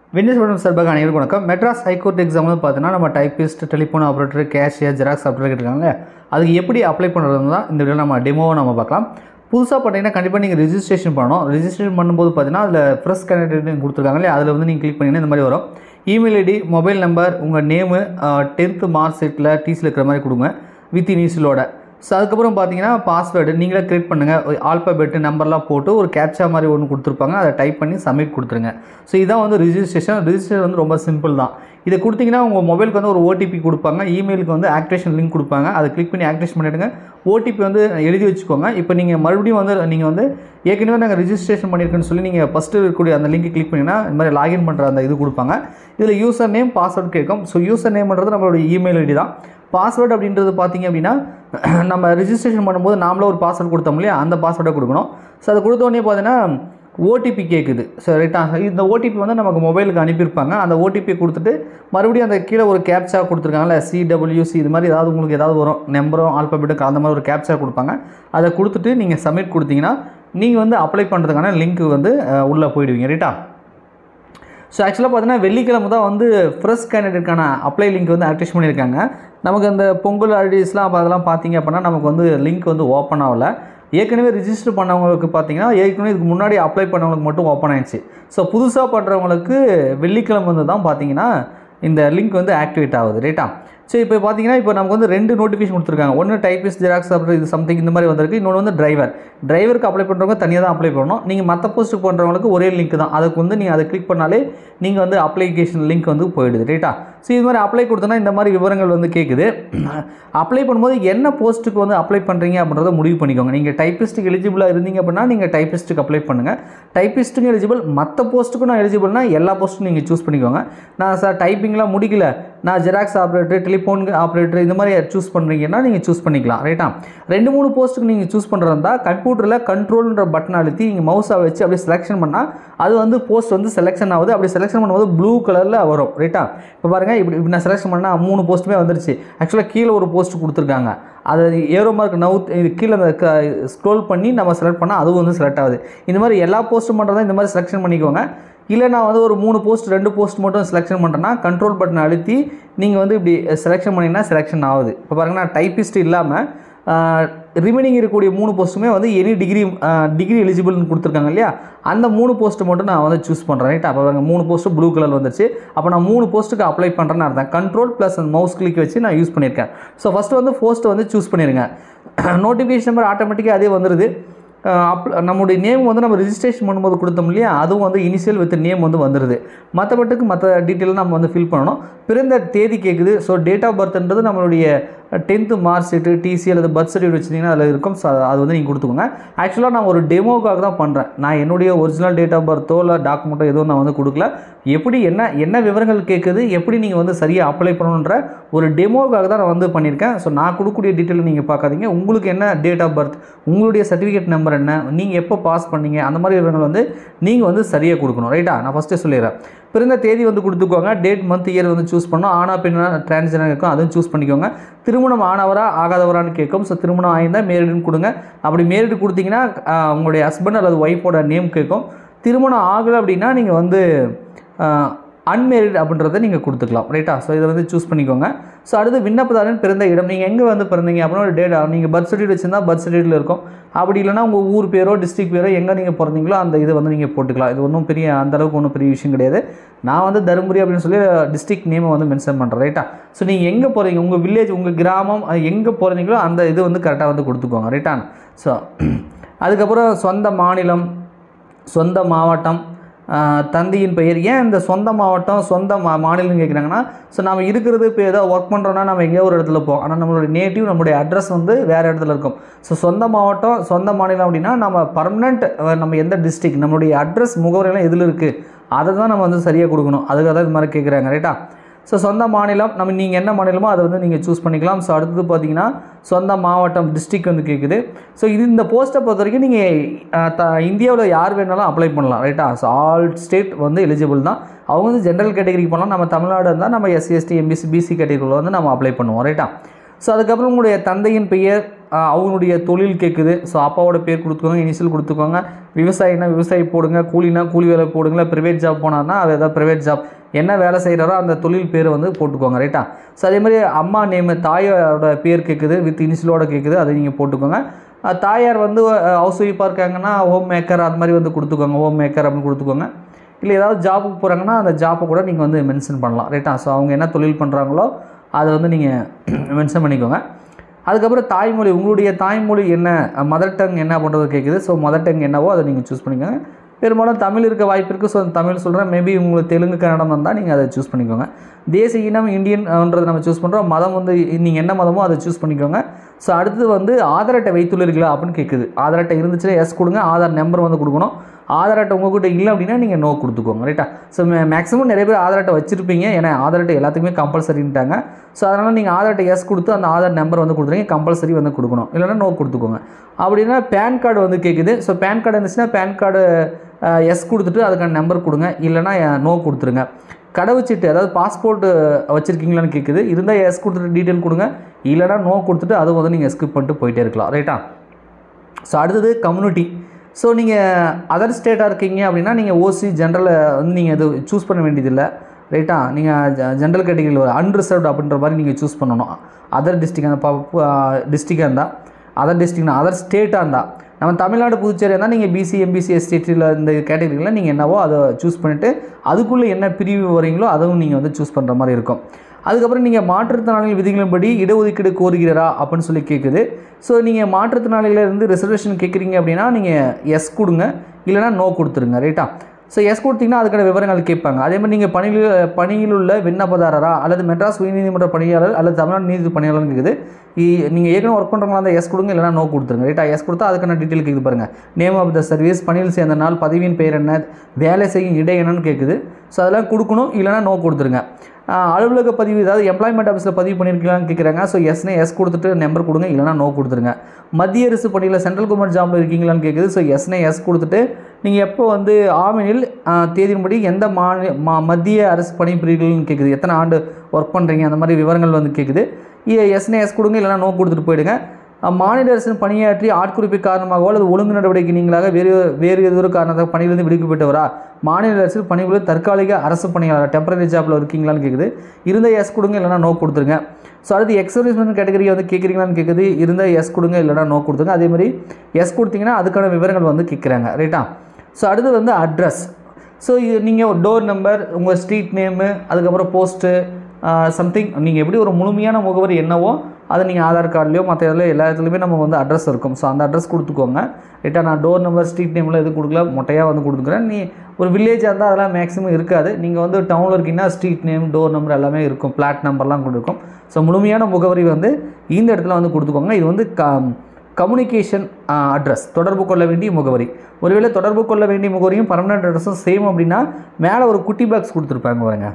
Windows madam சார்பாக அனைவருக்கும் வணக்கம் மெட்ராஸ் ஹைகோர்ட் எக்ஸாம் வந்து பார்த்தீங்கன்னா நம்ம typist telephone operator cashier xerox operator இருக்காங்க அதுக்கு எப்படி அப்ளை பண்ணுறது தான் இந்த வீடியோ நம்ம டெமோவை நம்ம பார்க்கலாம் புதுசாக பார்த்தீங்கன்னா கண்டிப்பாக நீங்கள் ரிஜிஸ்ட்ரேஷன் பண்ணணும் ரிஜிஸ்ட்ரேஷன் பண்ணும்போது பார்த்தீங்கன்னா அதில் ஃப்ரெஷ் கேண்டிடேட் கொடுத்துருக்காங்க இல்லையா அதில் வந்து நீங்கள் கிளிக் பண்ணிங்கன்னா இந்த மாதிரி வரும் இமெயில் ஐடி மொபைல் நம்பர் உங்கள் நேமு டென்த்து மார்க் ஷீட்டில் டிசியில் இருக்கிற மாதிரி கொடுங்க வித் இனிஷியலோட ஸோ அதுக்கப்புறம் பார்த்தீங்கன்னா பாஸ்வேர்டு நீங்களே க்ரியேட் பண்ணுங்கள் ஆல்பபெட்டு நம்பர்லாம் போட்டு ஒரு கேப்சா மாதிரி ஒன்று கொடுத்துருப்பாங்க அதை டைப் பண்ணி சப்மிட் கொடுத்துருங்க ஸோ இதான் வந்து ரிஜிஸ்ட்ரேஷன் ரிஜிஸ்ட்ரேஷன் வந்து ரொம்ப சிம்பிள் தான் இதை கொடுத்தீங்கன்னா உங்கள் மொபைலுக்கு வந்து ஒரு ஓடிபி கொடுப்பாங்க இமெயிலுக்கு வந்து ஆக்டிவேஷன் லிங்க் கொடுப்பாங்க அதை கிளிக் பண்ணி ஆக்டிவேஷன் பண்ணிவிடுங்க ஓடிபி வந்து எழுதி வச்சுக்கோங்க இப்போ நீங்கள் மறுபடியும் வந்து நீங்கள் வந்து ஏற்கனவே நாங்கள் ரிஜிஸ்ட்ரேஷன் பண்ணியிருக்கேன்னு சொல்லி நீங்கள் ஃபஸ்ட்டு இருக்கக்கூடிய அந்த லிங்க் கிளிக் பண்ணிங்கன்னா இந்த மாதிரி லாகின் பண்ணுற அந்த இது கொடுப்பாங்க இதில் யூசர் நேம் பாஸ்வேர்ட் கேட்கும் ஸோ யூசர் நேம்ன்றது நம்மளுடைய இமெயில் ஐடி தான் பாஸ்வேர்டு அப்படின்றது பார்த்தீங்க அப்படின்னா நம்ம ரிஜிஸ்ட்ரேஷன் பண்ணும்போது நாமளே ஒரு பாஸ்வேர்டு கொடுத்தோம் இல்லையா அந்த பாஸ்வேர்டை கொடுக்கணும் ஸோ அதை கொடுத்தோடனே பார்த்தீங்கன்னா ஓடிபி கேட்குது ஸோ ரைட்டா இந்த ஓடிபி வந்து நமக்கு மொபைலுக்கு அனுப்பியிருப்பாங்க அந்த ஓடிபி கொடுத்துட்டு மறுபடியும் அந்த கீழே ஒரு கேப்சா கொடுத்துருக்காங்கல்ல சிடபிள்யூசி இது மாதிரி ஏதாவது உங்களுக்கு ஏதாவது வரும் நம்பரும் ஆல்பபெட்டுக்கு அந்த மாதிரி ஒரு கேப்சா கொடுப்பாங்க அதை கொடுத்துட்டு நீங்கள் சப்மிட் கொடுத்தீங்கன்னா நீங்கள் வந்து அப்ளை பண்ணுறதுக்கான லிங்க் வந்து உள்ளே போயிடுவீங்க ரைட்டா ஸோ ஆக்சுவலாக பார்த்தீங்கன்னா வெள்ளிக்கிழமை தான் வந்து ஃப்ரெஷ் கேண்டிடேட்கான அப்ளை லிங்க் வந்து ஆக்டிவேஷன் பண்ணியிருக்காங்க நமக்கு அந்த பொங்கல் ஹாலிடேஸ்லாம் அப்போ அதெல்லாம் பார்த்தீங்க அப்படின்னா நமக்கு வந்து லிங்க் வந்து ஓப்பன் ஆகல ஏற்கனவே ரிஜிஸ்டர் பண்ணவங்களுக்கு பார்த்தீங்கன்னா ஏற்கனவே இதுக்கு முன்னாடி அப்ளை பண்ணவங்களுக்கு மட்டும் ஓப்பன் ஆயிடுச்சு ஸோ புதுசாக பண்ணுறவங்களுக்கு வெள்ளிக்கிழமை வந்து தான் பார்த்தீங்கன்னா இந்த லிங்க் வந்து ஆக்டிவேட் ஆகுது ரைட்டா ஸோ இப்போ பார்த்தீங்கன்னா இப்போ நமக்கு வந்து ரெண்டு நோட்டிஃபிகேஷன் கொடுத்துருக்காங்க ஒன்று டைப்பிஸ்ட் ஜெராக்ஸ் அப்புறம் இது சம்திங் இந்த மாதிரி வந்திருக்கு இன்னொன்று வந்து டிரைவர் டிரைவருக்கு அப்ளை பண்ணுறவங்க தனியாக தான் அப்ளை பண்ணணும் நீங்கள் மற்ற போஸ்ட்டுக்கு பண்ணுறவங்களுக்கு ஒரே லிங்க் தான் அதுக்கு வந்து நீங்கள் அதை கிளிக் பண்ணாலே நீங்கள் வந்து அப்ளிகேஷன் லிங்க் வந்து போயிடுது ரைட்டா ஸோ இது மாதிரி அப்ளை கொடுத்தோன்னா இந்த மாதிரி விவரங்கள் வந்து கேட்குது அப்ளை பண்ணும்போது என்ன போஸ்ட்டுக்கு வந்து அப்ளை பண்ணுறீங்க அப்படின்றத முடிவு பண்ணிக்கோங்க நீங்கள் டைப்பிஸ்ட்டுக்கு எலிஜிபிளாக இருந்தீங்க அப்படின்னா நீங்கள் டைப்பிஸ்ட்டுக்கு அப்ளை பண்ணுங்கள் டைப்பிஸ்ட்டுக்கு எலிஜிபிள் மற்ற போஸ்ட்டுக்கும் நான் எலிஜிபிள்னா எல்லா போஸ்ட்டும் நீங்கள் சூஸ் பண்ணிக்கோங்க நான் சார் டைப்பிங்லாம் முடிக்கல நான் ஜெராக்ஸ் ஆப்ரேட்டர் டெலிஃபோன் ஆப்ரேட்டர் இந்த மாதிரி சூஸ் பண்ணுறீங்கன்னா நீங்கள் சூஸ் பண்ணிக்கலாம் ரைட்டா ரெண்டு மூணு போஸ்ட்டுக்கு நீங்கள் சூஸ் பண்ணுறதா கம்ப்யூட்டரில் கண்ட்ரோல்ன்ற பட்டன் அழுத்தி நீங்கள் மவுஸை வச்சு அப்படியே செலெக்ஷன் பண்ணால் அது வந்து போஸ்ட் வந்து செலெக்ஷன் ஆகுது அப்படி செலெக்ஷன் பண்ணும்போது ப்ளூ கலரில் வரும் ரைட்டா இப்போ பாருங்கள் இப்படி இப்படி நான் செலெக்ஷன் பண்ணால் மூணு போஸ்ட்டுமே வந்துருச்சு ஆக்சுவலாக கீழே ஒரு போஸ்ட் கொடுத்துருக்காங்க அது ஏரோ மார்க் நவுத் இது கீழே அந்த ஸ்க்ரோல் பண்ணி நம்ம செலக்ட் பண்ணால் அதுவும் வந்து செலக்ட் ஆகுது இந்த மாதிரி எல்லா போஸ்ட்டும் பண்ணுறதா இந்த மாதிரி செலெக்ஷன் பண்ணிக்கோங்க இல்லை நான் வந்து ஒரு மூணு போஸ்ட் ரெண்டு போஸ்ட் மட்டும் செலெக்ஷன் பண்ணுறேன்னா கண்ட்ரோல் பட்டன் அழுத்தி நீங்கள் வந்து இப்படி செலெக்ஷன் பண்ணிங்கன்னா செலெக்ஷன் ஆகுது இப்போ பாருங்கள் நான் டைப்பிஸ்ட் இல்லாமல் ரிமைனிங் இருக்கக்கூடிய மூணு போஸ்ட்டுமே வந்து எனி டிகிரி டிகிரி எலிஜிபிள்னு கொடுத்துருக்காங்க இல்லையா அந்த மூணு போஸ்ட்டு மட்டும் நான் வந்து சூஸ் பண்ணுறேன் ரைட் அப்போ பாருங்க மூணு போஸ்ட்டு ப்ளூ கலர் வந்துச்சு அப்போ நான் மூணு போஸ்ட்டுக்கு அப்ளை பண்ணுறேன்னு அர்த்தம் கண்ட்ரோல் ப்ளஸ் அந்த மவுஸ் கிளிக் வச்சு நான் யூஸ் பண்ணியிருக்கேன் ஸோ ஃபஸ்ட்டு வந்து போஸ்ட்டை வந்து சூஸ் பண்ணிடுங்க நோட்டிஃபிகேஷன் நம்பர் ஆட்டோமேட்டிக்காக அதே வந்துடுது அப் நம்முடைய நேம் வந்து நம்ம ரிஜிஸ்ட்ரேஷன் பண்ணும்போது கொடுத்தோம் இல்லையா அதுவும் வந்து இனிஷியல் வித் நேம் வந்து வந்துடுது மற்றபட்டுக்கு மற்ற டீட்டெயில் நம்ம வந்து ஃபில் பண்ணணும் பிறந்த தேதி கேட்குது ஸோ டேட் ஆஃப் பர்த்ன்றது நம்மளுடைய டென்த்து மார்க் ஷீட்டு டிசி அல்லது பர்த் சர்டிஃபிகேட் வச்சிங்கன்னா அதில் இருக்கும் ஸோ அது வந்து நீங்கள் கொடுத்துக்கோங்க ஆக்சுவலாக நான் ஒரு டெமோக்காக தான் பண்ணுறேன் நான் என்னுடைய ஒரிஜினல் டேட் ஆஃப் பர்த்தோ இல்லை டாக்குமெண்ட்டோ எதுவும் நான் வந்து கொடுக்கல எப்படி என்ன என்ன விவரங்கள் கேட்குது எப்படி நீங்கள் வந்து சரியாக அப்ளை பண்ணணுன்ற ஒரு டெமோக்காக தான் நான் வந்து பண்ணியிருக்கேன் ஸோ நான் கொடுக்கக்கூடிய டீட்டெயில் நீங்கள் பார்க்காதீங்க உங்களுக்கு என்ன டேட் ஆஃப் பர்த் உங்களுடைய சர்டிஃபிகேட் நம்பர் என்ன நீங்கள் எப்போ பாஸ் பண்ணீங்க அந்த மாதிரி விவரங்கள் வந்து நீங்கள் வந்து சரியாக கொடுக்கணும் ரைட்டா நான் ஃபஸ்ட்டே சொல்லிடுறேன் பிறந்த தேதி வந்து கொடுத்துக்கோங்க டேட் மந்த் இயர் வந்து சூஸ் பண்ணணும் ஆனா பெண்ணா டிரான்ஸ்ஜெண்டர் இருக்கும் அதுவும் சூஸ் பண்ணிக்கோங்க திருமணம் ஆனவரா ஆகாதவரான்னு கேட்கும் ஸோ திருமணம் ஆயிருந்தால் மேரிடுன்னு கொடுங்க அப்படி மேரிடு கொடுத்தீங்கன்னா உங்களுடைய ஹஸ்பண்ட் அல்லது ஒய்ஃபோட நேம் கேட்கும் திருமணம் ஆகலை அப்படின்னா நீங்கள் வந்து அன்மேரிட் அப்படின்றத நீங்கள் கொடுத்துக்கலாம் ரைட்டா ஸோ இதை வந்து சூஸ் பண்ணிக்கோங்க ஸோ அடுத்து விண்ணப்பதாரன் பிறந்த இடம் நீங்கள் எங்கே வந்து பிறந்தீங்க அப்படின்னா ஒரு டேட் நீங்கள் பர்த் சர்டிஃபிகேட் வச்சிருந்தா பர்த் சர்டிஃபிகேட்டில் இருக்கும் அப்படி இல்லைனா உங்கள் ஊர் பேரோ டிஸ்ட்ரிக் பேரோ எங்கே நீங்கள் பிறந்தீங்களோ அந்த இதை வந்து நீங்கள் போட்டுக்கலாம் இது ஒன்றும் பெரிய அந்தளவுக்கு ஒன்றும் பெரிய விஷயம் கிடையாது நான் வந்து தருமபுரி அப்படின்னு சொல்லி டிஸ்ட்ரிக் நேமை வந்து மென்ஷன் பண்ணுறேன் ரைட்டா ஸோ நீங்கள் எங்கே போகிறீங்க உங்கள் வில்லேஜ் உங்கள் கிராமம் எங்கே போகிறீங்களோ அந்த இது வந்து கரெக்டாக வந்து கொடுத்துக்கோங்க ரைட்டா ஸோ அதுக்கப்புறம் சொந்த மாநிலம் சொந்த மாவட்டம் தந்தையின் பெயர் ஏன் இந்த சொந்த மாவட்டம் சொந்த மா மாநிலம் கேட்குறாங்கன்னா ஸோ நம்ம இருக்கிறது இப்போ ஏதோ ஒர்க் பண்ணுறோன்னா நம்ம எங்கேயோ ஒரு இடத்துல போவோம் ஆனால் நம்மளுடைய நேட்டிவ் நம்மளுடைய அட்ரஸ் வந்து வேறு இடத்துல இருக்கும் ஸோ சொந்த மாவட்டம் சொந்த மாநிலம் அப்படின்னா நம்ம பர்மனெண்ட் நம்ம எந்த டிஸ்ட்ரிக் நம்மளுடைய அட்ரஸ் முகவரியெல்லாம் எதில் இருக்குது அதை தான் நம்ம வந்து சரியாக கொடுக்கணும் அதுக்காக தான் இது மாதிரி கேட்குறாங்க ரைட்டா ஸோ சொந்த மாநிலம் நம்ம நீங்கள் என்ன மாநிலமோ அதை வந்து நீங்கள் சூஸ் பண்ணிக்கலாம் ஸோ அடுத்தது பார்த்தீங்கன்னா சொந்த மாவட்டம் டிஸ்ட்ரிக் வந்து கேட்குது ஸோ இது இந்த போஸ்ட்டை பொறுத்த வரைக்கும் நீங்கள் த இந்தியாவில் யார் வேணாலும் அப்ளை பண்ணலாம் ரைட்டா ஸோ ஆல் ஸ்டேட் வந்து எலிஜிபிள் தான் அவங்க வந்து ஜென்ரல் கேட்டகரிக்கு பண்ணலாம் நம்ம தமிழ்நாடு இருந்தால் நம்ம எஸ்சி எஸ்டி எம்பிசி பிசி கேட்டகரியில் வந்து நம்ம அப்ளை பண்ணுவோம் ரைட்டா ஸோ அதுக்கப்புறம் உங்களுடைய தந்தையின் பெயர் ஆஹ் அவங்களுடைய தொழில் கேட்குது ஸோ அப்பாவோட பேர் கொடுத்துக்கோங்க இனிஷியல் கொடுத்துக்கோங்க விவசாயினா விவசாயி போடுங்க கூலினா கூலி வேலை போடுங்க ப்ரைவேட் ஜாப் போனார்னா அது ஏதாவது ப்ரைவேட் ஜாப் என்ன வேலை செய்கிறாரோ அந்த தொழில் பேர் வந்து போட்டுக்கோங்க ரைட்டா ஸோ அதே மாதிரி அம்மா நேம் தாயோட பேர் கேட்குது வித் இனிஷியலோட கேட்குது அதை நீங்கள் போட்டுக்கோங்க அஹ் தாயார் வந்து ஹவுஸ் ஒய்ஃபாக இருக்காங்கன்னா ஹோம் மேக்கர் அது மாதிரி வந்து கொடுத்துக்கோங்க ஹோம் மேக்கர் அப்படின்னு கொடுத்துக்கோங்க இல்லை ஏதாவது ஜாபுக்கு போகிறாங்கன்னா அந்த ஜாப்பை கூட நீங்கள் வந்து மென்ஷன் பண்ணலாம் ரைட்டா ஸோ அவங்க என்ன தொழில் பண்ணுறாங்களோ அதை வந்து நீங்கள் மென்ஷன் பண்ணிக்கோங்க அதுக்கப்புறம் தாய்மொழி உங்களுடைய தாய்மொழி என்ன மதர் டங் என்ன பண்ணுறது கேட்குது ஸோ மதர் டங் என்னவோ அதை நீங்கள் சூஸ் பண்ணிக்கோங்க பெரும்பாலும் தமிழ் இருக்க வாய்ப்பு இருக்குது ஸோ தமிழ் சொல்கிறேன் மேபி உங்களுக்கு தெலுங்கு கன்னடம் வந்தால் நீங்கள் அதை சூஸ் பண்ணிக்கோங்க தேசிய இனம் இந்தியன்ன்றதை நம்ம சூஸ் பண்ணுறோம் மதம் வந்து நீங்கள் என்ன மதமோ அதை சூஸ் பண்ணிக்கோங்க ஸோ அடுத்தது வந்து ஆதார் அட்டை வைத்துள்ளீர்களா அப்படின்னு கேட்குது ஆதார் அட்டை இருந்துச்சுன்னா எஸ் கொடுங்க ஆதார் நம்பர் வந்து கொடுக்கணும் ஆதார் அட்டை உங்ககிட்ட இல்லை அப்படின்னா நீங்கள் நோ கொடுத்துக்கோங்க ரைட்டா ஸோ மேக்ஸிமம் நிறைய பேர் ஆதார் அட்டை வச்சுருப்பீங்க ஏன்னா ஆதார் அட்டை எல்லாத்துக்குமே கம்பல்சரின்ட்டாங்க ஸோ அதனால் நீங்கள் ஆதார் அட்டை எஸ் கொடுத்து அந்த ஆதார் நம்பர் வந்து கொடுத்துருங்க கம்பல்சரி வந்து கொடுக்கணும் இல்லைன்னா நோ கொடுத்துக்கோங்க அப்படின்னா பேன் கார்டு வந்து கேட்குது ஸோ பேன் கார்டு இருந்துச்சுன்னா பேன் கார்டு எஸ் கொடுத்துட்டு அதுக்கான நம்பர் கொடுங்க இல்லைன்னா நோ கொடுத்துருங்க கடவுச்சீட்டு அதாவது பாஸ்போர்ட் வச்சுருக்கீங்களான்னு கேட்குது இருந்தால் எஸ் கொடுத்துட்டு டீட்டெயில் கொடுங்க இல்லைனா நோ கொடுத்துட்டு அதை வந்து நீங்கள் ஸ்கிப் பண்ணிட்டு போயிட்டே இருக்கலாம் ரைட்டா ஸோ அடுத்தது கம்யூனிட்டி ஸோ நீங்கள் அதர் ஸ்டேட்டாக இருக்கீங்க அப்படின்னா நீங்கள் ஓசி ஜென்ரலை வந்து நீங்கள் இது சூஸ் பண்ண வேண்டியதில்லை ரைட்டா நீங்கள் ஜென்ரல் கேட்டகரியில் ஒரு அன்ரிசர்வ்டு அப்படின்ற மாதிரி நீங்கள் சூஸ் பண்ணணும் அதர் டிஸ்ட்ரிக் அந்த டிஸ்ட்ரிக்டாக இருந்தால் அதர் டிஸ்ட்ரிக்னா அதர் ஸ்டேட்டாக இருந்தால் நம்ம தமிழ்நாடு புதுச்சேரி இருந்தால் நீங்கள் பிசி எம்பிசி எஸ்டியில் இந்த கேட்டகரியில் நீங்கள் என்னவோ அதை சூஸ் பண்ணிவிட்டு அதுக்குள்ளே என்ன பிரிவு வரீங்களோ அதுவும் நீங்கள் வந்து சூஸ் பண்ணுற மாதிரி இருக்கும் அதுக்கப்புறம் நீங்கள் மாற்றுத்திறனாளிகள் விதிகளின்படி இடஒதுக்கீடு கோருகிறா அப்படின்னு சொல்லி கேட்குது ஸோ நீங்கள் மாற்றுத்திறனாளிகள இருந்து ரிசர்வேஷன் கேட்குறீங்க அப்படின்னா நீங்கள் எஸ் கொடுங்க இல்லைனா நோ கொடுத்துருங்க ரைட்டா ஸோ எஸ் கொடுத்தீங்கன்னா அதுக்கான விவரங்கள் கேட்பாங்க அதே மாதிரி நீங்கள் பணியில் பணியில் உள்ள விண்ணப்பதாரரா அல்லது மெட்ராஸ் உயர்நீதிமன்ற பணியாளர் அல்லது தமிழ்நாடு நீதி பணியாளர்னு கேட்குது நீங்கள் ஏற்கனவே ஒர்க் பண்ணுறவங்களா இருந்தால் எஸ் கொடுங்க இல்லைனா நோ கொடுத்துருங்க ரைட்டா எஸ் கொடுத்தா அதுக்கான டீட்டெயில் கேட்குது பாருங்கள் நேம் ஆஃப் த சர்வீஸ் பணியில் சேர்ந்த நாள் பதவியின் பெயர் என்ன வேலை செய்யும் இடை என்னன்னு கேட்குது ஸோ அதெல்லாம் கொடுக்கணும் இல்லைனா நோ கொடுத்துருங்க ஆஹ் அலுவலக பதிவு ஏதாவது எம்ப்ளாய்மெண்ட் ஆஃபீஸில் பதிவு பண்ணியிருக்கீங்களான்னு கேட்குறாங்க ஸோ எஸ்னே எஸ் கொடுத்துட்டு நம்பர் கொடுங்க இல்லைனா நோ கொடுத்துருங்க மத்திய அரசு பணியில் சென்ட்ரல் கவர்மெண்ட் ஜாபில் இருக்கீங்களான்னு கேட்குது ஸோ எஸ்னே எஸ் கொடுத்துட்டு நீங்கள் எப்போ வந்து ஆவணில் ஆஹ் தேதியின்படி எந்த மாநில மா மத்திய அரசு பணிபுரிகள்னு கேட்குது எத்தனை ஆண்டு ஒர்க் பண்ணுறீங்க அந்த மாதிரி விவரங்கள் வந்து கேட்குது எஸ்னே எஸ் கொடுங்க இல்லைனா நோ கொடுத்துட்டு போயிடுங்க அஹ் மாநில அரசின் பணியாற்றி ஆட்குறிப்பு காரணமாகவோ அல்லது ஒழுங்கு நடவடிக்கை நீங்களாக வேறு வேறு ஏதோ ஒரு காரணத்தாக பணியிலிருந்து விடுவிக்கப்பட்டவரா மாநில அரசு பணிபுரியும் தற்காலிக அரசு பணியாளர் டெம்பரரி ஜாப்பில் இருக்கீங்களான்னு கேட்குது இருந்த எஸ் கொடுங்க இல்லைனா நோ கொடுத்துருங்க ஸோ அடுத்து எக்ஸர்வீஸ்மெண்ட் கேட்டகரியை வந்து கேட்குறீங்களான்னு கேட்குது இருந்த எஸ் கொடுங்க இல்லைனா நோ கொடுத்துருங்க அதே மாதிரி எஸ் கொடுத்தீங்கன்னா அதுக்கான விவரங்கள் வந்து கேட்குறாங்க ரைட்டா ஸோ அடுத்து வந்து அட்ரஸ் ஸோ இது நீங்கள் ஒரு டோர் நம்பர் உங்கள் ஸ்ட்ரீட் நேமு அதுக்கப்புறம் போஸ்ட்டு சம்திங் நீங்கள் எப்படி ஒரு முழுமையான முகவரி என்னவோ அதை நீங்கள் ஆதார் கார்டுலையோ மற்ற இதில் எல்லா இடத்துலையுமே நம்ம வந்து அட்ரஸ் இருக்கும் ஸோ அந்த அட்ரஸ் கொடுத்துக்கோங்க ரைட்டாக நான் டோர் நம்பர் ஸ்ட்ரீட் நேமில் எதுவும் கொடுக்கல மொட்டையாக வந்து கொடுத்துக்கிறேன் நீ ஒரு வில்லேஜாக இருந்தால் அதெல்லாம் மேக்ஸிமம் இருக்காது நீங்கள் வந்து டவுனில் இருக்கீங்கன்னா ஸ்ட்ரீட் நேம் டோர் நம்பர் எல்லாமே இருக்கும் பிளாட் நம்பர்லாம் கொடுக்கும் ஸோ முழுமையான முகவரி வந்து இந்த இடத்துல வந்து கொடுத்துக்கோங்க இது வந்து க கம்யூனிகேஷன் அட்ரஸ் தொடர்பு கொள்ள வேண்டிய முகவரி ஒருவேளை தொடர்பு கொள்ள வேண்டிய முகவரியும் பர்மனெண்ட் அட்ரஸும் சேம் அப்படின்னா மேலே ஒரு குட்டி பாக்ஸ் கொடுத்துருப்பாங்க பாருங்க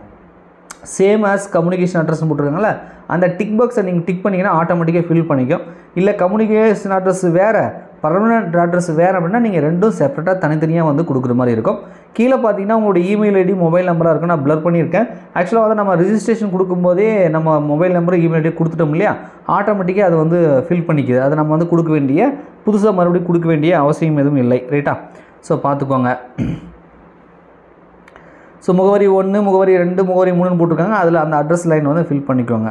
சேம் ஆஸ் கம்யூனிகேஷன் அட்ரஸ் போட்டிருக்காங்கல்ல அந்த டிக் பாக்ஸை நீங்கள் டிக் பண்ணிங்கன்னா ஆட்டோமேட்டிக்காக ஃபில் பண்ணிக்கும் இல்லை கம்யூனிகேஷன் அட்ரஸ் வேறு பர்மனெண்ட் அட்ரஸ் வேறு அப்படின்னா நீங்கள் ரெண்டும் செப்பரேட்டாக தனித்தனியாக வந்து கொடுக்குற மாதிரி இருக்கும் கீழே பார்த்தீங்கன்னா உங்களோட இமெயில் ஐடி மொபைல் நம்பராக இருக்கும் நான் ப்ளர் பண்ணியிருக்கேன் ஆக்சுவலாக வந்து நம்ம ரிஜிஸ்ட்ரேஷன் கொடுக்கும்போதே நம்ம மொபைல் நம்பர் இமெயில் ஐடி கொடுத்துட்டோம் இல்லையா ஆட்டோமேட்டிக்காக அது வந்து ஃபில் பண்ணிக்குது அதை நம்ம வந்து கொடுக்க வேண்டிய புதுசாக மறுபடியும் கொடுக்க வேண்டிய அவசியம் எதுவும் இல்லை ரைட்டா ஸோ பார்த்துக்கோங்க ஸோ முகவரி ஒன்று முகவரி ரெண்டு முகவரி மூணுன்னு போட்டிருக்காங்க அதில் அந்த அட்ரஸ் லைன் வந்து ஃபில் பண்ணிக்கோங்க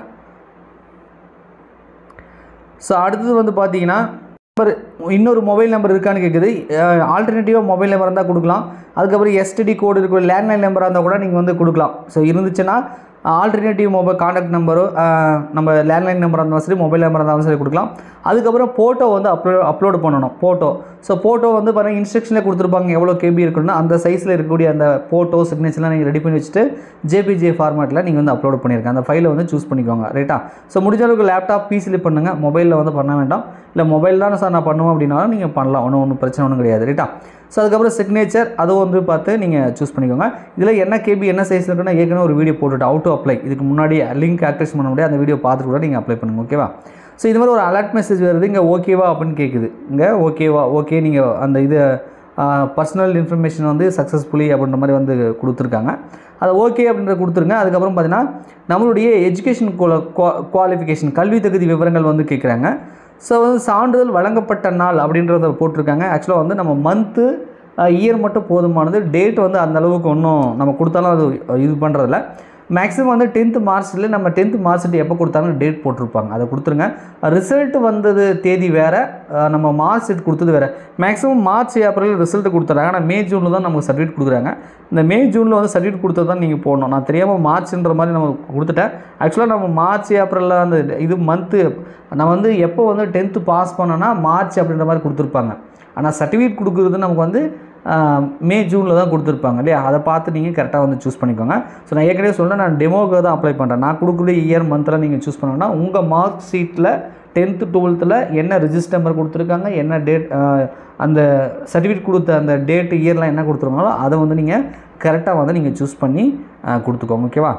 ஸோ அடுத்தது வந்து பார்த்தீங்கன்னா நம்பர் இன்னொரு மொபைல் நம்பர் இருக்கான்னு கேட்குது ஆல்டர்னேட்டிவாக மொபைல் நம்பர் இருந்தால் கொடுக்கலாம் அதுக்கப்புறம் எஸ்டிடி கோடு இருக்கிற லேண்ட்லைன் நம்பராக இருந்தால் கூட நீங்கள் வந்து கொடுக்கலாம் ஸோ இருந்துச்சுன்னா ஆல்டர்னேட்டிவ் மொபைல் காண்டாக்ட் நம்பரோ நம்ம லேண்ட்லைன் நம்பராக இருந்தாலும் சரி மொபைல் நம்பராக இருந்தாலும் சரி கொடுக்கலாம் அதுக்கப்புறம் ஃபோட்டோ வந்து அப்லோ அப்லோட் பண்ணணும் ஃபோட்டோ ஸோ ஃபோட்டோ வந்து பாருங்கள் இன்ஸ்ட்ரக்ஷனில் கொடுத்துருப்பாங்க எவ்வளோ கேபி இருக்குன்னு அந்த சைஸில் இருக்கக்கூடிய அந்த ஃபோட்டோ சிக்னேச்சர்லாம் நீங்கள் ரெடி பண்ணி வச்சுட்டு ஜேபிஜே ஃபார்மேட்டில் நீங்கள் வந்து அப்லோட் பண்ணியிருக்கேன் அந்த ஃபைலை வந்து சூஸ் பண்ணிக்கோங்க ரைட்டா ஸோ முடிஞ்ச அளவுக்கு லேப்டாப் பிசியில் பண்ணுங்கள் மொபைலில் வந்து பண்ண வேண்டாம் இல்லை மொபைல் தான் சார் நான் பண்ணுவேன் அப்படின்னாலும் நீங்கள் பண்ணலாம் ஒன்றும் ஒன்றும் பிரச்சனை ஒன்றும் கிடையாது ரைட்டா ஸோ அதுக்கப்புறம் சிக்னேச்சர் அதுவும் வந்து பார்த்து நீங்கள் சூஸ் பண்ணிக்கோங்க இதில் என்ன கேபி என்ன சைஸ் இருக்குன்னா ஏற்கனவே ஒரு வீடியோ போட்டுட்டு அவுட் டு அப்ளை இதுக்கு முன்னாடி லிங்க் ஆக்டிவேஷன் பண்ண முடியாது அந்த வீடியோ பார்த்துட்டு கூட நீங்கள் அப்ளை பண்ணுங்கள் ஓகேவா ஸோ இது மாதிரி ஒரு அலர்ட் மெசேஜ் வருது இங்கே ஓகேவா அப்படின்னு கேட்குது இங்கே ஓகேவா ஓகே நீங்கள் அந்த இது பர்சனல் இன்ஃபர்மேஷன் வந்து சக்ஸஸ்ஃபுல்லி அப்படின்ற மாதிரி வந்து கொடுத்துருக்காங்க அதை ஓகே அப்படின்ற கொடுத்துருங்க அதுக்கப்புறம் பார்த்தீங்கன்னா நம்மளுடைய எஜுகேஷன் குவாலிஃபிகேஷன் கல்வி தகுதி விவரங்கள் வந்து கேட்குறாங்க ஸோ வந்து சான்றிதழ் வழங்கப்பட்ட நாள் அப்படின்றத போட்டிருக்காங்க ஆக்சுவலாக வந்து நம்ம மந்த்து இயர் மட்டும் போதுமானது டேட் வந்து அந்த அளவுக்கு ஒன்றும் நம்ம கொடுத்தாலும் அது இது பண்ணுறதில்ல மேக்ஸிமம் வந்து டென்த்து மார்க்ஸில் நம்ம டென்த்து மார்க் ஷீட் எப்போ கொடுத்தாலும் டேட் போட்டிருப்பாங்க அதை கொடுத்துருங்க ரிசல்ட் வந்தது தேதி வேறு நம்ம மார்க் ஷீட் கொடுத்தது வேறு மேக்ஸிமம் மார்ச் ஏப்ரல் ரிசல்ட் கொடுத்துறாங்க ஆனால் மே ஜூனில் தான் நமக்கு சர்டிஃபிகேட் கொடுக்குறாங்க இந்த மே ஜூனில் வந்து சர்டிஃபிகேட் கொடுத்தது தான் நீங்கள் போடணும் நான் தெரியாமல் மார்ச்ன்ற மாதிரி நம்ம கொடுத்துட்டேன் ஆக்சுவலாக நம்ம மார்ச் ஏப்ரலில் அந்த இது மந்த்து நான் வந்து எப்போ வந்து டென்த்து பாஸ் பண்ணேன்னா மார்ச் அப்படின்ற மாதிரி கொடுத்துருப்பாங்க ஆனால் சர்டிஃபிகேட் கொடுக்குறது நமக்கு வந்து ஆஹ், மே ஜூனில் தான் கொடுத்துருப்பாங்க இல்லையா அதை பார்த்து நீங்கள் கரெக்டாக வந்து சூஸ் பண்ணிக்கோங்க ஸோ நான் ஏற்கனவே சொல்ல நான் டெமோக்கு தான் அப்ளை பண்ணுறேன் நான் கொடுக்குற இயர் மந்தில் நீங்கள் சூஸ் பண்ணணும்னா உங்கள் மார்க் ஷீட்டில் டென்த்து டுவெல்த்தில் என்ன ரிஜிஸ்டர் நம்பர் கொடுத்துருக்காங்க என்ன டேட் அந்த சர்டிஃபிகேட் கொடுத்த அந்த டேட் இயர்லாம் என்ன கொடுத்துருக்காங்களோ அதை வந்து நீங்கள் கரெக்டாக வந்து நீங்கள் சூஸ் பண்ணி ஆஹ், கொடுத்துக்கோங்க ஓகேவா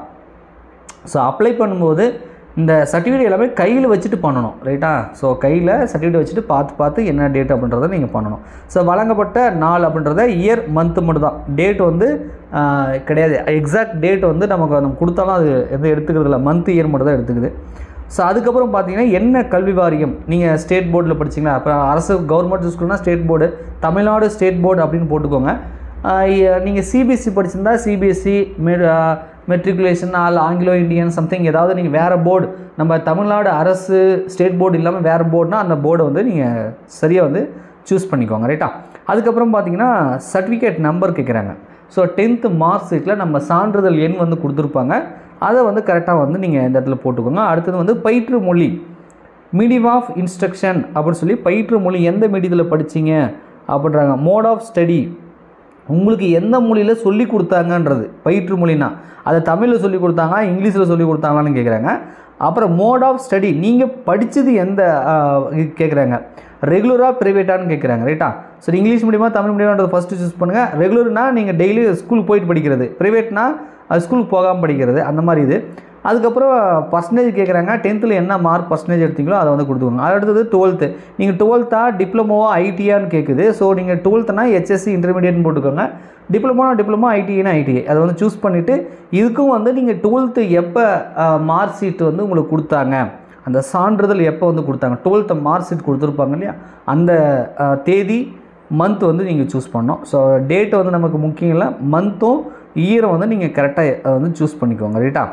ஸோ அப்ளை பண்ணும்போது இந்த சர்டிஃபிகேட் எல்லாமே கையில் வச்சுட்டு பண்ணணும் ரைட்டா ஸோ கையில் சர்டிஃபிகேட் வச்சுட்டு பார்த்து பார்த்து என்ன டேட் அப்படின்றத நீங்கள் பண்ணணும் ஸோ வழங்கப்பட்ட நாள் அப்படின்றத இயர் மந்த்து மட்டும் தான் டேட் வந்து ஆஹ், கிடையாது எக்ஸாக்ட் டேட் வந்து நமக்கு நம்ம கொடுத்தாலும் அது எதுவும் எடுத்துக்கிறது இல்லை மந்த் இயர் மட்டும் தான் எடுத்துக்குது ஸோ அதுக்கப்புறம் பார்த்தீங்கன்னா என்ன கல்வி வாரியம் நீங்கள் ஸ்டேட் போர்டில் படிச்சீங்களா அப்புறம் அரசு கவர்மெண்ட் ஸ்கூல்னால் state board Tamil Nadu state board அப்படின்னு போட்டுக்கோங்க நீங்கள் சிபிஎஸ்சி படிச்சிருந்தா CBSE matriculation all Anglo Indian something ஏதாவது நீங்கள் வேறு போர்டு நம்ம தமிழ்நாடு அரசு ஸ்டேட் போர்டு இல்லாமல் வேறு போர்டுனா அந்த போர்டை வந்து நீங்கள் சரியாக வந்து சூஸ் பண்ணிக்கோங்க ரைட்டா அதுக்கப்புறம் பார்த்தீங்கன்னா சர்டிஃபிகேட் நம்பர் கேட்குறாங்க ஸோ டென்த்து மார்க் ஷீட்டில் நம்ம சான்றிதழ் எண் வந்து கொடுத்துருப்பாங்க அதை வந்து கரெக்டாக வந்து நீங்கள் இந்த இடத்துல போட்டுக்கோங்க அடுத்தது வந்து பயிற்று மொழி மீடியம் ஆஃப் இன்ஸ்ட்ரக்ஷன் அப்படின்னு சொல்லி பயிற்று மொழி எந்த மீடியத்தில் படிச்சீங்க அப்படின்றாங்க மோட் ஆஃப் ஸ்டடி உங்களுக்கு எந்த மொழியில் சொல்லி கொடுத்தாங்கன்றது பயிற்று மொழினா அதை தமிழில் சொல்லி கொடுத்தாங்க இங்கிலீஷில் சொல்லி கொடுத்தாங்களான்னு கேட்குறாங்க அப்புறம் மோட் ஆஃப் ஸ்டடி நீங்கள் படித்தது எந்த கேட்குறாங்க ரெகுலராக ப்ரைவேட்டான்னு கேட்குறாங்க ரைட்டா சரி இங்கிலீஷ் மீடியமா தமிழ் மீடியமான்றது ஃபஸ்ட்டு சூஸ் பண்ணுங்கள் ரெகுலர்னா நீங்கள் டெய்லி ஸ்கூல் போயிட்டு படிக்கிறது ப்ரைவேட்னா அது ஸ்கூலுக்கு போகாமல் படிக்கிறது அந்த மாதிரி இது அதுக்கப்புறம் பர்சன்டேஜ் கேட்குறாங்க டென்த்தில் என்ன மார்க் பர்சன்டேஜ் எடுத்தீங்களோ அதை வந்து கொடுத்துக்கோங்க அது அடுத்தது டுவெல்த்து நீங்கள் டுவெல்த்தா டிப்ளமோவா ஐடியான்னு கேட்குது ஸோ நீங்கள் டுவெல்த்துனா ஹெச்எஸ்சி இன்டர்மீடியட்னு போட்டுக்கோங்க டிப்ளமோனா டிப்ளமோ ஐடிஐனா ஐடிஐ அதை வந்து சூஸ் பண்ணிவிட்டு இதுக்கும் வந்து நீங்கள் டுவெல்த்து எப்போ மார்க் ஷீட் வந்து உங்களுக்கு கொடுத்தாங்க அந்த சான்றிதழ் எப்போ வந்து கொடுத்தாங்க டுவெல்த்து மார்க் ஷீட் கொடுத்துருப்பாங்க இல்லையா அந்த அஹ், தேதி மந்த் வந்து நீங்கள் சூஸ் பண்ணோம் ஸோ டேட் வந்து நமக்கு முக்கியம் இல்லை மந்த்தும் இயரும் வந்து நீங்கள் கரெக்டாக வந்து சூஸ் பண்ணிக்கோங்க ரைட்டா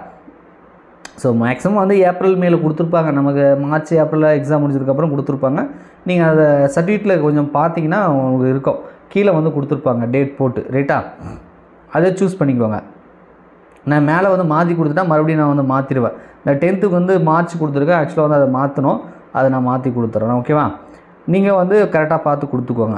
ஸோ மேக்ஸிமம் வந்து ஏப்ரல் மேல கொடுத்துருப்பாங்க நமக்கு மார்ச் ஏப்ரலில் எக்ஸாம் முடிஞ்சதுக்கப்புறம் கொடுத்துருப்பாங்க நீங்கள் அதை சர்டிஃபிகேட்டில் கொஞ்சம் பார்த்தீங்கன்னா உங்களுக்கு இருக்கும் கீழே வந்து கொடுத்துருப்பாங்க டேட் போட்டு ரைட்டா அதை சூஸ் பண்ணிக்கோங்க நான் மேலே வந்து மாற்றி கொடுத்துட்டா மறுபடியும் நான் வந்து மாற்றிடுவேன் இந்த டென்த்துக்கு வந்து மார்ச் கொடுத்துருக்கேன் ஆக்சுவலாக வந்து அதை மாற்றணும் அதை நான் மாற்றி கொடுத்துட்றேன் ஓகேவா நீங்கள் வந்து கரெக்டாக பார்த்து கொடுத்துக்கோங்க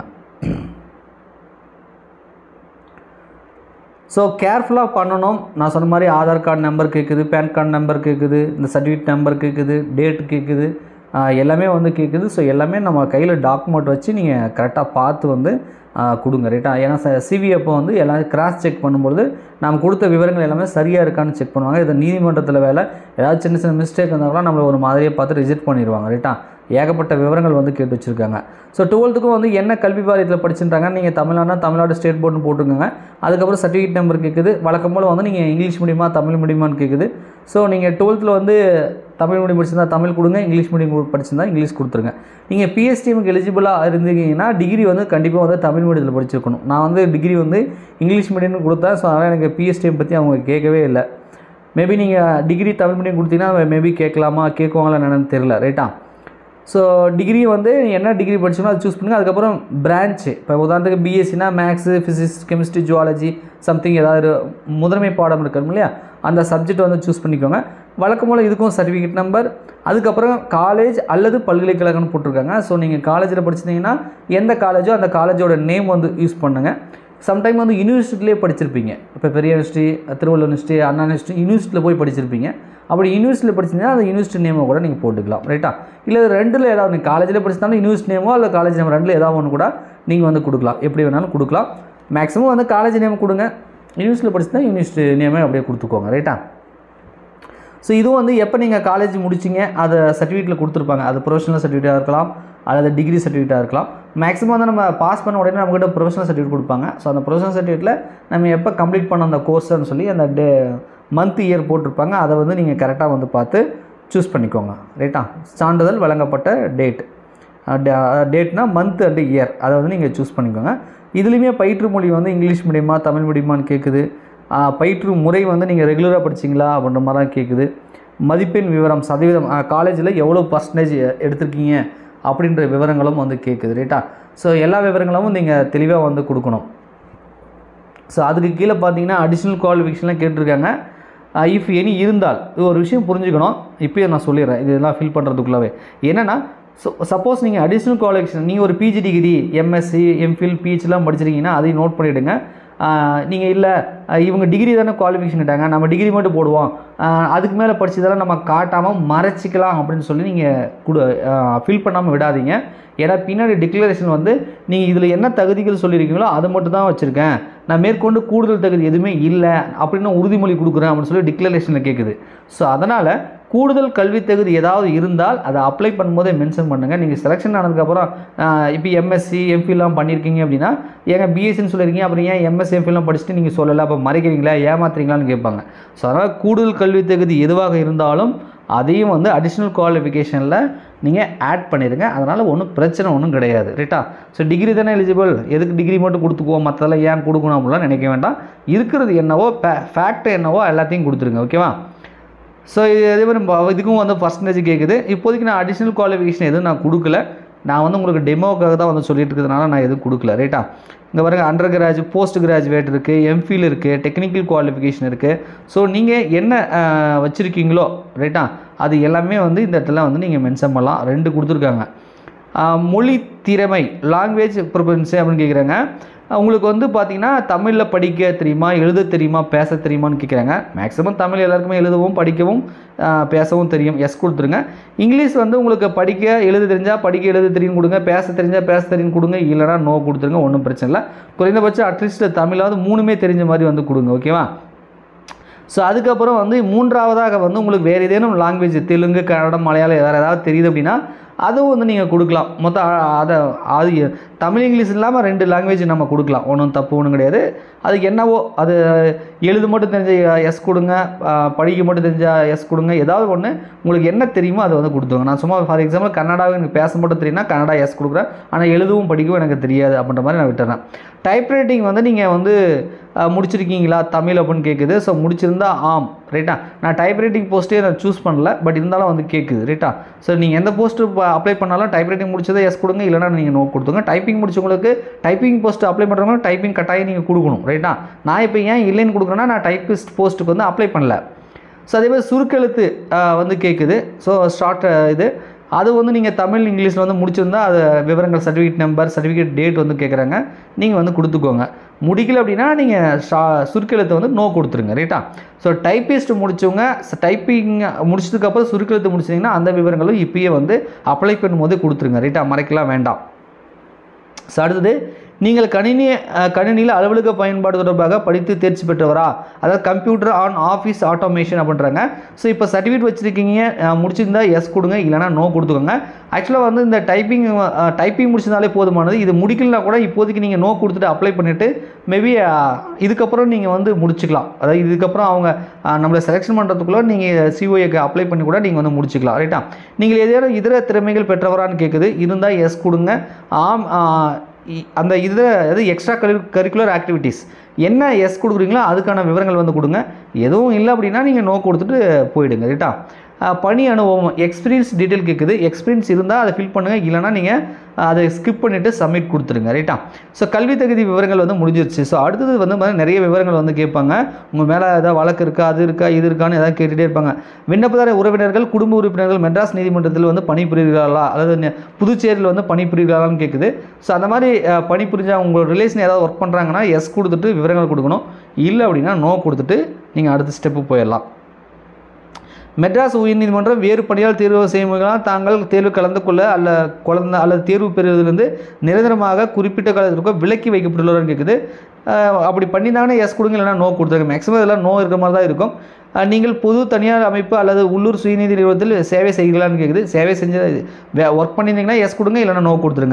ஸோ கேர்ஃபுல்லாக பண்ணணும் நான் சொன்ன மாதிரி ஆதார் கார்டு நம்பர் கேட்குது பேன் கார்டு நம்பர் கேட்குது இந்த சர்டிஃபிகேட் நம்பர் கேட்குது டேட் கேட்குது ஆஹ் எல்லாமே வந்து கேட்குது ஸோ எல்லாமே நம்ம கையில் டாக்குமெண்ட் வச்சு நீங்கள் கரெக்டாக பார்த்து வந்து ஆஹ் கொடுங்க ரைட்டா ஏன்னா சிவி அப்போ வந்து எல்லாம் கிராஸ் செக் பண்ணும்பொழுது நாம் கொடுத்த விவரங்கள் எல்லாமே சரியாக இருக்கான்னு செக் பண்ணுவாங்க இது நீதிமன்றத்தில் வேலை ஏதாவது சின்ன சின்ன மிஸ்டேக் இருந்தாலும் நம்மளை ஒரு மாதிரியை பார்த்து ரிஜெக்ட் பண்ணிடுவாங்க ரைட்டா ஏகப்பட்ட விவரங்கள் வந்து கேட்டு வச்சுருக்காங்க ஸோ டுவெல்த்துக்கும் வந்து என்ன கல்வி வாரியத்தில் படிச்சுட்டாங்க நீங்கள் தமிழ்நாடுனா தமிழ்நாடு ஸ்டேட் போர்டுன்னு போட்டுக்கோங்க அதுக்கப்புறம் சர்டிஃபிகேட் நம்பர் கேட்குது வழக்கம் போல் வந்து நீங்கள் இங்கிலீஷ் மீடியமா தமிழ் மீடியமான்னு கேட்குது ஸோ நீங்கள் டுவெல்த்தில் வந்து தமிழ் மீடியம் படிச்சிருந்தா தமிழ் கொடுங்க இங்கிலீஷ் மீடியம் படிச்சிருந்தா இங்கிலீஷ் கொடுத்துருங்க நீங்கள் பிஎஸ்டிஎம்க்கு எலிஜிபிளாக இருந்தீங்கன்னா டிகிரி வந்து கண்டிப்பாக வந்து தமிழ் மீடியத்தில் படிச்சிருக்கணும் நான் வந்து டிகிரி வந்து இங்கிலீஷ் மீடியம்னு கொடுத்தேன் ஸோ அதனால் எனக்கு பிஎஸ்டிஎம் பற்றி அவங்க கேட்கவே இல்லை மேபி நீங்கள் டிகிரி தமிழ் மீடியம் கொடுத்தீங்கன்னா மேபி கேட்கலாமா கேட்குவாங்களா என்னன்னு தெரில ரைட்டா ஸோ டிகிரி வந்து என்ன டிகிரி படிச்சோமோ அதை சூஸ் பண்ணுங்கள் அதுக்கப்புறம் பிரான்ச்சு இப்போ உதாரணத்துக்கு பிஎஸ்சினா maths physics chemistry zoology something ஏதாவது முதன்மை பாடம் இருக்கணும் இல்லையா அந்த சப்ஜெக்ட் வந்து சூஸ் பண்ணிக்கோங்க வழக்கம் போல் இதுக்கும் சர்டிஃபிகேட் நம்பர் அதுக்கப்புறம் காலேஜ் அல்லது பல்கலைக்கழகம்னு போட்டிருக்காங்க ஸோ நீங்கள் காலேஜில் படிச்சிருந்தீங்கன்னா எந்த காலேஜோ அந்த காலேஜோட நேம் வந்து யூஸ் பண்ணுங்கள் சம்டைம் வந்து யூனிவர்சிட்டிலே படிச்சிருப்பீங்க இப்போ பெரிய university Tiruvallur university Anna university யூனிவர்சிட்டியில் போய் படிச்சிருப்பீங்க அப்படி யூனிவர்சிட்டியில் படிச்சிருந்தீங்கன்னா அந்த யூனிவர்சிட்டி நேமை கூட நீங்கள் போட்டுக்கலாம் ரைட்டா இல்லை இது ரெண்டில் ஏதாவது நீங்கள் காலேஜில் படிச்சிருந்தாலும் யூனிவர்சிட்டி நேமோ இல்லை காலேஜ் நேம் ரெண்டில் ஏதாவது ஒன்று கூட நீங்கள் வந்து கொடுக்கலாம் எப்படி வேணாலும் கொடுக்கலாம் மேக்ஸிமம் வந்து காலேஜ் நேம் கொடுங்க யூனிவர்சிட்டியில் படிச்சிருந்தா யூனிவர்சிட்டி நேமே அப்படியே கொடுத்துக்கோங்க ரைட்டா ஸோ இதுவும் வந்து எப்போ நீங்கள் காலேஜ் முடிச்சிங்க அதை சர்டிஃபிகேட்டில் கொடுத்துருப்பாங்க அது ப்ரொஃபஷனல் சர்டிஃபிகேட்டாக இருக்கலாம் அல்லது டிகிரி சர்டிஃபிகேட்டாக இருக்கலாம் மேக்ஸிமம் வந்து நம்ம பாஸ் பண்ண உடனே நம்மக்கிட்ட ப்ரொஃபஷனல் சர்டிஃபிகேட் கொடுப்பாங்க ஸோ அந்த ப்ரொஃபஷனல் சர்டிஃபிகேட்டில் நம்ம எப்போ கம்ப்ளீட் பண்ண அந்த கோர்ஸ்னு சொல்லி அந்த டே மந்த் இயர் போட்டிருப்பாங்க அதை வந்து நீங்கள் கரெக்டாக வந்து பார்த்து சூஸ் பண்ணிக்கோங்க ரைட்டா சான்றிதழ் வழங்கப்பட்ட டேட் டேட்னா மந்த் அண்ட் இயர் அதை வந்து நீங்கள் சூஸ் பண்ணிக்கோங்க இதுலேயுமே பயிற்று மொழி வந்து இங்கிலீஷ் மீடியமா தமிழ் மீடியமான்னு கேட்குது ஆஹ் பயிற்று முறை வந்து நீங்கள் ரெகுலராக படிச்சிங்களா அப்படின்ற மாதிரி தான் கேட்குது மதிப்பெண் விவரம் சதவீதம் காலேஜில் எவ்வளோ பர்சன்டேஜ் எடுத்திருக்கீங்க அப்படின்ற விவரங்களும் வந்து கேட்குது ரைட்டா ஸோ எல்லா விவரங்களும் நீங்கள் தெளிவாக வந்து கொடுக்கணும் ஸோ அதுக்கு கீழே பார்த்தீங்கன்னா அடிஷ்னல் குவாலிஃபிகேஷன்லாம் கேட்டிருக்காங்க இஃப் எனி இருந்தால் இது ஒரு விஷயம் புரிஞ்சுக்கணும் இப்போயே நான் சொல்லிடுறேன் இதெல்லாம் ஃபில் பண்ணுறதுக்குள்ளவே என்னென்னா ஸோ சப்போஸ் நீங்கள் அடிஷ்னல் குவாலிஃபிகேஷன் நீங்கள் ஒரு பிஜி டிகிரி எம்எஸ்சி எம்ஃபில் பிஹெச்லாம் படிச்சிருக்கீங்கன்னா அதையும் நோட் பண்ணிவிடுங்க நீங்கள் இல்லை இவங்க டிகிரி தானே குவாலிஃபிகேஷன் கேட்டாங்க நம்ம டிகிரி மட்டும் போடுவோம் ஆஹ் அதுக்கு மேலே படிச்சதெல்லாம் நம்ம காட்டாமல் மறைச்சிக்கலாம் அப்படின்னு சொல்லி நீங்கள் கொடு ஃபில் பண்ணாமல் விடாதீங்க ஏன்னா பின்னாடி டிக்ளரேஷன் வந்து நீங்கள் இதில் என்ன தகுதிகள் சொல்லியிருக்கீங்களோ அதை மட்டும் தான் வச்சுருக்கேன் நான் மேற்கொண்டு கூடுதல் தகுதி எதுவுமே இல்லை அப்படின்னு உறுதிமொழி கொடுக்குறேன் அப்படின்னு சொல்லி டிக்ளரேஷனில் கேட்குது ஸோ அதனால் கூடுதல் கல்வி தகுதி ஏதாவது இருந்தால் அதை அப்ளை பண்ணும்போதே மென்ஷன் பண்ணுங்கள் நீங்கள் செலெக்ஷன் ஆனதுக்கப்புறம் இப்போ எம்எஸ்சி எம்ஃபில்லாம் பண்ணியிருக்கீங்க அப்படின்னா ஏங்க பிஎஸ்சின்னு சொல்லியிருக்கீங்க அப்புறம் ஏன் எம்எஸ்சி எம்ஃபில்லாம் படிச்சுட்டு நீங்கள் சொல்லலை அப்போ மறைக்கிறீங்களா ஏமாத்துறீங்களான்னு கேட்பாங்க ஸோ அதனால் கூடுதல் கல்வி தகுதி எதுவாக இருந்தாலும் அதையும் வந்து அடிஷ்னல் குவாலிஃபிகேஷனில் நீங்கள் ஆட் பண்ணிடுங்க அதனால் ஒன்றும் பிரச்சனை ஒன்றும் கிடையாது ரைட்டா ஸோ டிகிரி தானே எலிஜிபிள் எதுக்கு டிகிரி மட்டும் கொடுத்துக்குவோம் மற்றதெல்லாம் ஏன் கொடுக்கணும் அப்படிலாம் நினைக்க வேண்டாம் இருக்கிறது என்னவோ ஃபேக்ட் என்னவோ எல்லாத்தையும் கொடுத்துருங்க ஓகேவா ஸோ இது அதே மாதிரி ப- இதுக்கும் வந்து பர்சன்டேஜ் கேட்குது இப்போதைக்கு நான் அடிஷ்னல் குவாலிஃபிகேஷன் எதுவும் நான் கொடுக்கல நான் வந்து உங்களுக்கு டெமோக்காக தான் வந்து சொல்லிட்டு இருக்கிறதுனால நான் எதுவும் கொடுக்கல ரைட்டா இங்கே பாருங்க அண்டர் கிராஜ் போஸ்ட் கிராஜுவேட் இருக்குது எம்ஃபில் இருக்குது டெக்னிக்கல் குவாலிஃபிகேஷன் இருக்குது ஸோ நீங்கள் என்ன அஹ், வச்சுருக்கீங்களோ ரைட்டா அது எல்லாமே வந்து இந்த இடத்துல வந்து நீங்கள் மென்ஷன் பண்ணலாம் ரெண்டு கொடுத்துருக்காங்க ஆஹ் மொழி திறமை லாங்குவேஜ் ப்ரிஃபரன்ஸு அப்படின்னு கேட்குறாங்க உங்களுக்கு வந்து பார்த்தீங்கன்னா தமிழில் படிக்க தெரியுமா எழுத தெரியுமா பேச தெரியுமான்னு கேட்குறாங்க மேக்ஸிமம் தமிழ் எல்லாருக்குமே எழுதவும் படிக்கவும் ஆஹ் பேசவும் தெரியும் எஸ் கொடுத்துருங்க இங்கிலீஷ் வந்து உங்களுக்கு படிக்க எழுத தெரிஞ்சால் படிக்க எழுத தெரியும் கொடுங்க பேச தெரிஞ்சால் பேச தெரியும் கொடுங்க இல்லைனா நோ கொடுத்துருங்க ஒன்றும் பிரச்சனை இல்லை குறைந்தபட்சம் அட்லீஸ்ட் தமிழாவது மூணுமே தெரிஞ்ச மாதிரி வந்து கொடுங்க ஓகேவா ஸோ அதுக்கப்புறம் வந்து மூன்றாவதாக வந்து உங்களுக்கு வேறு ஏதேனும் லாங்குவேஜ் தெலுங்கு கன்னடம் மலையாளம் வேறு ஏதாவது தெரியுது அப்படின்னா அதுவும் வந்து நீங்கள் கொடுக்கலாம் மொத்தம் அ- அதை அது தமிழ் இங்கிலீஷ் இல்லாமல் ரெண்டு லாங்குவேஜ் நம்ம கொடுக்கலாம் ஒன்றும் தப்பு ஒன்றும் கிடையாது அதுக்கு என்னவோ அது எழுத மட்டும் தெரிஞ்ச எஸ் கொடுங்க ஆ, படிக்க மட்டும் தெரிஞ்ச எஸ் கொடுங்க ஏதாவது ஒன்று உங்களுக்கு என்ன தெரியுமோ அதை வந்து கொடுத்துங்க நான் சும்மா ஃபார் எக்ஸாம்பிள் கன்னடாவை எனக்கு பேச மட்டும் தெரியும்னா கன்னடா எஸ் கொடுக்குறேன் ஆனால் எழுதவும் படிக்கவும் எனக்கு தெரியாது அப்படின்ற மாதிரி நான் விட்டுறேன் டைப்ரைட்டிங் வந்து நீங்கள் வந்து அஹ், முடிச்சிருக்கீங்களா தமிழ் அப்படின்னு கேட்குது ஸோ முடிச்சிருந்தா ஆம் ரைட்டா நான் டைப்ரைட்டிங் போஸ்ட்டே நான் சூஸ் பண்ணல பட் இருந்தாலும் வந்து கேட்குது ரைட்டா ஸோ நீங்கள் எந்த போஸ்ட்டு அப்ளை பண்ணாலும் டைப்ரைட்டிங் முடிச்சதை எஸ் கொடுங்க இல்லைனா நீங்கள் நோ கொடுத்துங்க டைப்பிங் முடிச்சவங்களுக்கு டைப்பிங் போஸ்ட் அப்ளை பண்ணுறவங்க டைப்பிங் கட்டாயம் நீங்கள் கொடுக்கணும் ரைட்டா நான் இப்போ ஏன் இல்லைன்னு கொடுக்குறேன்னா நான் டைப்பிஸ்ட் போஸ்ட்டுக்கு வந்து அப்ளை பண்ணல ஸோ அதே மாதிரி சுருக்கெழுத்து அஹ், வந்து கேட்குது ஸோ ஷார்ட் இது அது வந்து நீங்கள் தமிழ் இங்கிலீஷில் வந்து முடிச்சிருந்தா அது விவரங்கள் சர்டிஃபிகேட் நம்பர் சர்டிஃபிகேட் டேட் வந்து கேட்குறாங்க நீங்கள் வந்து கொடுத்துக்கோங்க முடிக்கல அப்படின்னா நீங்கள் ஷா சுருக்கெழுத்தை வந்து நோ கொடுத்துருங்க ரைட்டா ஸோ டைப்பிஸ்ட் முடிச்சவங்க டைப்பிங் முடிச்சதுக்கப்புறம் சுருக்கெழுத்து முடிச்சிங்கன்னா அந்த விவரங்களும் இப்பயே வந்து அப்ளை பண்ணும்போது கொடுத்துருங்க ரைட்டா மறைக்கலாம் வேண்டாம் ஸோ அடுத்தது நீங்கள் கணினி அஹ், கணினியில் அலுவலக பயன்பாடு தொடர்பாக படித்து தேர்ச்சி பெற்றவரா அதாவது கம்ப்யூட்டர் ஆன் ஆஃபீஸ் ஆட்டோமேஷன் அப்படின்றாங்க ஸோ இப்போ சர்டிஃபிகேட் வச்சுருக்கீங்க அஹ், முடிச்சிருந்தா எஸ் கொடுங்க இல்லைனா நோ கொடுத்துக்கோங்க ஆக்சுவலாக வந்து இந்த டைப்பிங் டைப்பிங் முடிச்சிருந்தாலே போதுமானது இது முடிக்கலனா கூட இப்போதைக்கு நீங்கள் நோ கொடுத்துட்டு அப்ளை பண்ணிவிட்டு மேபி இதுக்கப்புறம் நீங்கள் வந்து முடிச்சுக்கலாம் அதாவது இதுக்கப்புறம் அவங்க அஹ், நம்மளை செலெக்ஷன் பண்ணுறதுக்குள்ளே நீங்கள் சிஓஏக்கு அப்ளை பண்ணி கூட நீங்கள் வந்து முடிச்சுக்கலாம் ரைட்டா நீங்கள் ஏதேனும் இதர திறமைகள் பெற்றவரான்னு கேட்குது இருந்தால் எஸ் கொடுங்க ஆம் ஆஹ், இ- அந்த இதில் அதாவது எக்ஸ்ட்ரா கரி கரிக்குலர் ஆக்டிவிட்டீஸ் என்ன எஸ் கொடுக்குறீங்களோ அதுக்கான விவரங்கள் வந்து கொடுங்க எதுவும் இல்லை அப்படின்னா நீங்கள் நோ கொடுத்துட்டு போயிடுங்க ரைட்டா அஹ், பணி அனுபவம் எக்ஸ்பீரியன்ஸ் டீட்டெயில் கேட்குது எக்ஸ்பீரியன்ஸ் இருந்தால் அதை ஃபில் பண்ணுங்கள் இல்லைனா நீங்கள் அதை ஸ்கிப் பண்ணிவிட்டு சப்மிட் கொடுத்துருங்க ரைட்டா ஸோ கல்வி தகுதி விவரங்கள் வந்து முடிஞ்சிருச்சு ஸோ அடுத்தது வந்து பார்த்தீங்கன்னா நிறைய விவரங்கள் வந்து கேட்பாங்க உங்கள் மேலே ஏதாவது வழக்கு இருக்கா அது இருக்கா இது இருக்கான்னு ஏதாவது கேட்டுகிட்டே இருப்பாங்க விண்ணப்பதார உறவினர்கள் குடும்ப உறுப்பினர்கள் மெட்ராஸ் நீதிமன்றத்தில் வந்து பணிபுரிகிறார்களா அல்லது நெ- புதுச்சேரியில் வந்து பணிபுரிகிறாங்களான்னு கேட்குது ஸோ அந்த மாதிரி அஹ், பணிபுரிஞ்ச உங்களோட ரிலேஷன் ஏதாவது ஒர்க் பண்ணுறாங்கன்னா எஸ் கொடுத்துட்டு விவரங்கள் கொடுக்கணும் இல்லை அப்படின்னா நோ கொடுத்துட்டு நீங்கள் அடுத்த ஸ்டெப்பு போயிடலாம் மெட்ராஸ் உயர்நீதிமன்றம் வேறு பணியால் தேர்வு செய்யும்போதெல்லாம் தாங்கள் தேர்வு கலந்து கொள்ள அல்ல குழந்த அல்லது தேர்வு பெறுவதிலிருந்து நிரந்தரமாக குறிப்பிட்ட காலத்திற்கு விலக்கி வைக்கப்பட்டுள்ளவர்கள் கேட்குது அஹ் அப்படி பண்ணியிருந்தாங்கன்னா எஸ் கொடுங்க இல்லைனா நோ கொடுத்துருங்க மேக்ஸிமம் இதெல்லாம் நோ இருக்கிற மாதிரி தான் இருக்கும் அஹ் நீங்கள் பொது தனியார் அமைப்பு அல்லது உள்ளூர் சுயநீதி நிறுவனத்தில் சேவை செய்கிறீங்களான்னு கேட்குது சேவை செஞ்சு ஒர்க் பண்ணியிருந்தீங்கன்னா எஸ் கொடுங்க இல்லைனா நோ கொடுத்துருங்க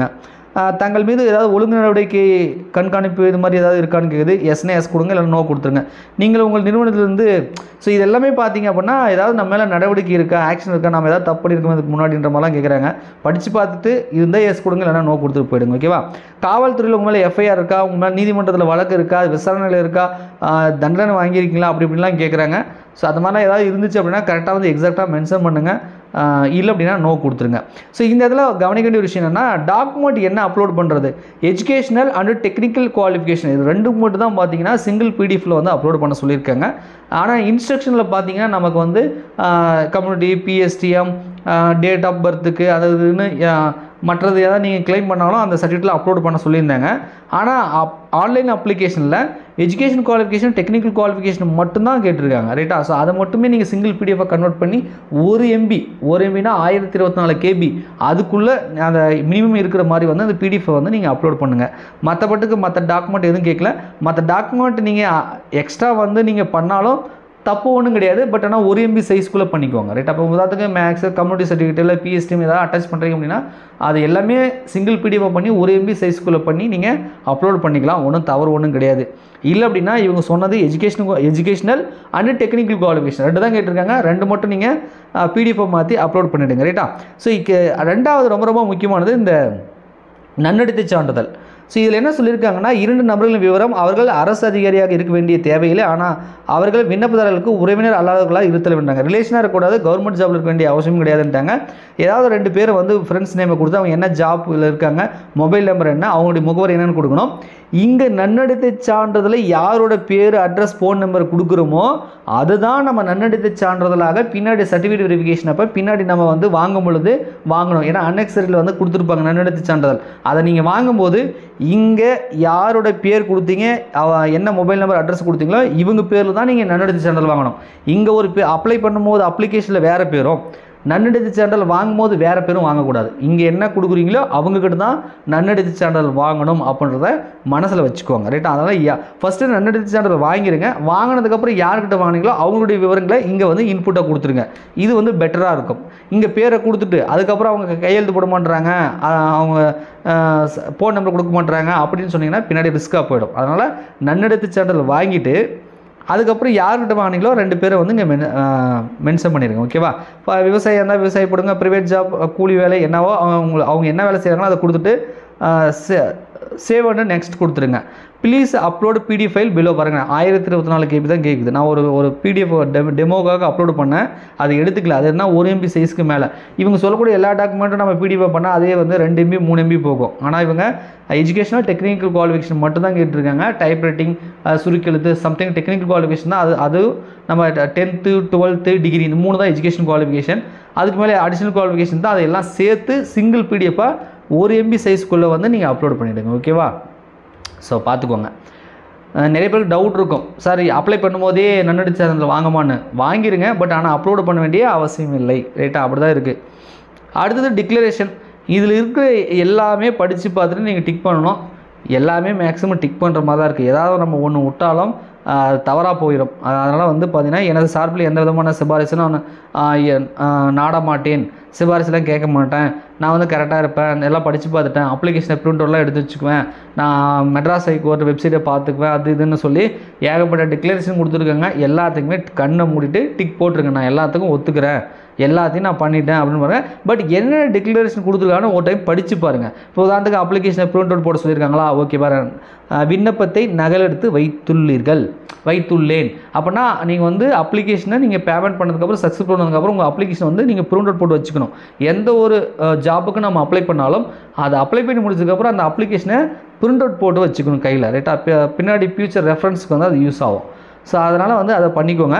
ஆஹ் தங்கள் மீது ஏதாவது ஒழுங்கு நடவடிக்கை கண்காணிப்பு இது மாதிரி ஏதாவது இருக்கான்னு கேட்குது எஸ்னே எஸ் கொடுங்க இல்லை நோ கொடுத்துருங்க நீங்கள் உங்கள் நிறுவனத்திலிருந்து ஸோ இது எல்லாமே பார்த்தீங்க அப்படின்னா ஏதாவது நம்ம மேலே நடவடிக்கை இருக்கா ஆக்ஷன் இருக்கா நம்ம ஏதாவது தப்பு பண்ணியிருக்கோம் இதுக்கு முன்னாடின்ற மாதிரிலாம் கேட்குறாங்க படித்து பார்த்துட்டு இருந்தால் எஸ் கொடுங்க இல்லைன்னா நோ கொடுத்துட்டு போயிடுங்க ஓகேவா காவல்துறையில் உங்கள் மேலே எஃப்ஐஆர் இருக்கா உங்கள் மேலே நீதிமன்றத்தில் வழக்கு இருக்கா விசாரணையில் இருக்கா ஆஹ் தண்டனை வாங்கியிருக்கீங்களா அப்படி இப்படிலாம் கேட்குறாங்க ஸோ அது மாதிரிலாம் ஏதாவது இருந்துச்சு அப்படின்னா கரெக்டாக வந்து எக்ஸாக்டாக மென்ஷன் பண்ணுங்கள் இல்லை அப்படின்னா நோ கொடுத்துருங்க ஸோ இந்த இடத்துல கவனிக்க வேண்டிய ஒரு விஷயம் என்னன்னா டாக்குமெண்ட் என்ன அப்லோட் பண்ணுறது எஜுகேஷனல் அண்ட் டெக்னிக்கல் குவாலிஃபிகேஷன் இது ரெண்டுக்கு மட்டும் தான் பார்த்தீங்கன்னா சிங்கிள் பிடிஎஃப்ல வந்து அப்லோட் பண்ண சொல்லியிருக்காங்க ஆனால் இன்ஸ்ட்ரக்ஷனில் பார்த்தீங்கன்னா நமக்கு வந்து கம்யூனிட்டி பிஎஸ்டிஎம் டேட் ஆஃப் பர்த்துக்கு அது இதுன்னு ஆஹ், மற்றது ஏதாவது நீங்கள் க்ளைம் பண்ணாலும் அந்த சர்டிஃபிகேட்டில் அப்லோட் பண்ண சொல்லியிருந்தாங்க ஆனால் அப் ஆன்லைன் அப்ளிகேஷனில் எஜுகேஷன் குவாலிஃபிகேஷன் டெக்னிக்கல் குவாலிஃபிகேஷன் மட்டும்தான் கேட்டிருக்காங்க ரைட்டா ஸோ அதை மட்டுமே நீங்கள் சிங்கிள் பிடிஎஃபாக கன்வெர்ட் பண்ணி ஒரு எம்பி ஒரு எம்பினா ஆயிரத்தி இருபத்தி நாலு கேபி அதுக்குள்ளே அந்த மினிமம் இருக்கிற மாதிரி வந்து அந்த பிடிஎஃபை வந்து நீங்கள் அப்லோட் பண்ணுங்கள் மற்றபட்டுக்கு மற்ற டாக்குமெண்ட் எதுவும் கேட்கல மற்ற டாக்குமெண்ட் நீங்கள் எக்ஸ்ட்ரா வந்து நீங்கள் பண்ணாலும் தப்பு ஒன்றும் கிடையாது பட் ஆனால் ஒரு எம்பி சைஸ்க்குள்ளே பண்ணிக்கோங்க ரைட் அப்போ உதாரணத்துக்கு மேக்ஸ் கம்யூனிட்டி சர்டிஃபிகேட் இல்லை பிஎஸ்டிஎம் ஏதாவது அட்டாச் பண்ணுறீங்க அப்படின்னா அது எல்லாமே சிங்கிள் பிடிஎஃப் பண்ணி ஒரு எம்பி சைஸ்க்குள்ளே பண்ணி நீங்கள் அப்லோட் பண்ணிக்கலாம் ஒன்றும் தவறு ஒன்றும் கிடையாது இல்லை அப்படின்னா இவங்க சொன்னது education educational and technical qualification ரெண்டு தான் கேட்டிருக்காங்க ரெண்டு மட்டும் நீங்கள் பிடிஎஃப் மாற்றி அப்லோட் பண்ணிவிடுங்க ரைட்டா ஸோ இக்கு ரெண்டாவது ரொம்ப ரொம்ப முக்கியமானது இந்த நன்னடத்தை சான்றிதழ் ஸோ இதில் என்ன சொல்லியிருக்காங்கன்னா இரண்டு நபர்களின் விவரம் அவர்கள் அரசு அதிகாரியாக இருக்க வேண்டிய தேவையில்லை ஆனால் அவர்கள் விண்ணப்பதாரர்களுக்கு உறவினர் அல்லாதவர்களாக இருத்தல் வேண்டாங்க ரிலேஷனாக இருக்கக்கூடாது கவர்மெண்ட் ஜாபில் இருக்க வேண்டிய அவசியம் கிடையாதுன்ட்டாங்க ஏதாவது ரெண்டு பேர் வந்து ஃப்ரெண்ட்ஸ் நேமை கொடுத்து அவங்க என்ன ஜாப்பில் இருக்காங்க மொபைல் நம்பர் என்ன அவங்களுடைய முகவரி என்னன்னு கொடுக்கணும் இங்கே நன்னடத்தை சான்றிதழை யாரோட பேர் அட்ரஸ் ஃபோன் நம்பர் கொடுக்குறோமோ அதுதான் நம்ம நன்னடத்தை சான்றிதழாக பின்னாடி சர்டிஃபிகேட் வெரிஃபிகேஷன் அப்போ பின்னாடி நம்ம வந்து வாங்கும் பொழுது வாங்கணும் ஏன்னா அன்னெக்சரியில் வந்து கொடுத்துருப்பாங்க நன்னடத்தை சான்றிதழ் அதை நீங்கள் வாங்கும்போது இங்கே யாரோட பேர் கொடுத்தீங்க அவ என்ன மொபைல் நம்பர் அட்ரஸ் கொடுத்தீங்களோ இவங்க பேரில் தான் நீங்கள் நன்னடத்தை சான்றிதழ் வாங்கணும் இங்கே ஒரு பே அப்ளை பண்ணும்போது அப்ளிகேஷனில் வேறு பேரும் நன்னடத்தை சான்றிதழ் வாங்கும்போது வேறு பேரும் வாங்கக்கூடாது இங்கே என்ன கொடுக்குறீங்களோ அவங்கக்கிட்ட தான் நன்னடத்தை சான்றிதழ் வாங்கணும் அப்படின்றத மனசில் வச்சுக்கோங்க ரைட்டா அதனால் யா ஃபஸ்ட்டு நன்னடத்தை சான்றிதழ் வாங்கிருங்க வாங்கினதுக்கப்புறம் யார்கிட்ட வாங்கினீங்களோ அவங்களுடைய விவரங்களை இங்கே வந்து இன்புட்டாக கொடுத்துருங்க இது வந்து பெட்டராக இருக்கும் இங்கே பேரை கொடுத்துட்டு அதுக்கப்புறம் அவங்க கையெழுத்து போட மாட்டுறாங்க அஹ் அவங்க ஃபோன் நம்பர் கொடுக்க மாட்டுறாங்க அப்படின்னு சொன்னீங்கன்னா பின்னாடி ரிஸ்க்காக போயிடும் அதனால் நன்னடத்தை சான்றிதழ் வாங்கிட்டு அதுக்கப்புறம் யார்கிட்ட வாங்கினீங்களோ ரெண்டு பேரை வந்து இங்கே மென் மென்ஷன் பண்ணிடுங்க ஓகேவா இப்போ விவசாயம் இருந்தால் விவசாயம் போடுங்க ப்ரைவேட் ஜாப் கூலி வேலை என்னவோ அவங்க அவங்க என்ன வேலை செய்கிறாங்களோ அதை கொடுத்துட்டு சேவ் அண்ட் நெக்ஸ்ட் கொடுத்துருங்க please upload PDF file below பாருங்க ஆயிரத்தி இருபத்தி நாலு கேபி தான் கேட்குது நான் ஒரு ஒரு பிடிஎஃப் டெமோக்காக அப்லோட் பண்ணேன் அது எடுத்துக்கல அது என்ன ஒரு எம்பி சைஸ்க்கு மேலே இவங்க சொல்லக்கூடிய எல்லா டாக்குமெண்ட்டும் நம்ம பிடிஎஃப் பண்ணால் அதே வந்து ரெண்டு எம்பி மூணு எம்பி போகும் ஆனால் இவங்க எஜுகேஷனல் டெக்னிக்கல் குவாலிஃபிகேஷன் மட்டும் தான் கேட்டிருக்காங்க டைப் ரைட்டிங் சுருக்கெழுத்து சம்திங் டெக்னிக்கல் குவாலிஃபிகேஷன் தான் அது அது நம்ம டென்த்து டுவெல்த்து டிகிரி இந்த மூணு தான் எஜுகேஷன் குவாலிஃபிகேஷன் அதுக்கு மேலே அடிஷனல் குவாலிஃபிகேஷன் தான் அதெல்லாம் சேர்த்து சிங்கிள் பிடிஎஃபாக ஒரு எம்பி சைஸ்க்குள்ளே வந்து நீங்கள் அப்லோட் பண்ணிவிடுங்க ஓகேவா ஸோ பார்த்துக்கோங்க அஹ் நிறைய பேருக்கு டவுட் இருக்கும் சார் அப்ளை பண்ணும்போதே நன்னடி சேனலில் வாங்கமான்னு வாங்கிருங்க பட் ஆனால் அப்லோடு பண்ண வேண்டிய அவசியம் இல்லை ரைட்டா அப்படி தான் இருக்குது அடுத்தது டிக்ளரேஷன் இதில் இருக்கிற எல்லாமே படித்து பார்த்துட்டு நீங்கள் டிக் பண்ணணும் எல்லாமே மேக்ஸிமம் டிக் பண்ணுற மாதிரி தான் இருக்குது ஏதாவது நம்ம ஒன்று விட்டாலும் தவறாக போயிடும் அதனால் வந்து பார்த்தீங்கன்னா எனது சார்பில் எந்த விதமான சிபாரிசும் நான் ஆஹ் எ- ஆஹ் நாட மாட்டேன் சிபாரிசுலாம் கேட்க மாட்டேன் நான் வந்து கரெக்டாக இருப்பேன் எல்லாம் படித்து பார்த்துட்டேன் அப்ளிகேஷனை பிரிண்டர்லாம் எடுத்து வச்சுக்குவேன் நான் மெட்ராஸ் ஹைகோர்ட் வெப்சைட்டை பார்த்துக்குவேன் அது இதுன்னு சொல்லி ஏகப்பட்ட டிக்ளரேஷன் கொடுத்துருக்காங்க எல்லாத்துக்குமே கண்ணை மூடிட்டு டிக் போட்டிருக்கேன் நான் எல்லாத்துக்கும் ஒத்துக்கிறேன் எல்லாத்தையும் நான் பண்ணிட்டேன் அப்படின்னு பாருங்க பட் என்ன டிக்ளரேஷன் கொடுத்துருக்காங்கன்னு ஒரு டைம் படித்து பாருங்கள் இப்போ உதாரணத்துக்கு அப்ளிகேஷனை பிரிண்ட் அவுட் போட சொல்லியிருக்காங்களா ஓகே பாருங்க அஹ் விண்ணப்பத்தை நகலெடுத்து வைத்துள்ளீர்கள் வைத்துள்ளேன் அப்படின்னா நீங்கள் வந்து அப்ளிகேஷனை நீங்கள் பேமெண்ட் பண்ணதுக்கப்புறம் சக்ஸஸ் பண்ணதுக்கப்புறம் உங்கள் அப்ளிகேஷன் வந்து நீங்கள் பிரிண்ட் அவுட் போட்டு வச்சுக்கணும் எந்த ஒரு ஜாபுக்கு நம்ம அப்ளை பண்ணாலும் அதை அப்ளை பண்ணி முடிச்சதுக்கப்புறம் அந்த அப்ளிகேஷனை பிரிண்ட் அவுட் போட்டு வச்சுக்கணும் கையில் ரைட்டா பின்னாடி ஃபியூச்சர் ரெஃபரன்ஸ்க்கு வந்து அது யூஸ் ஆகும் ஸோ அதனால் வந்து அதை பண்ணிக்கோங்க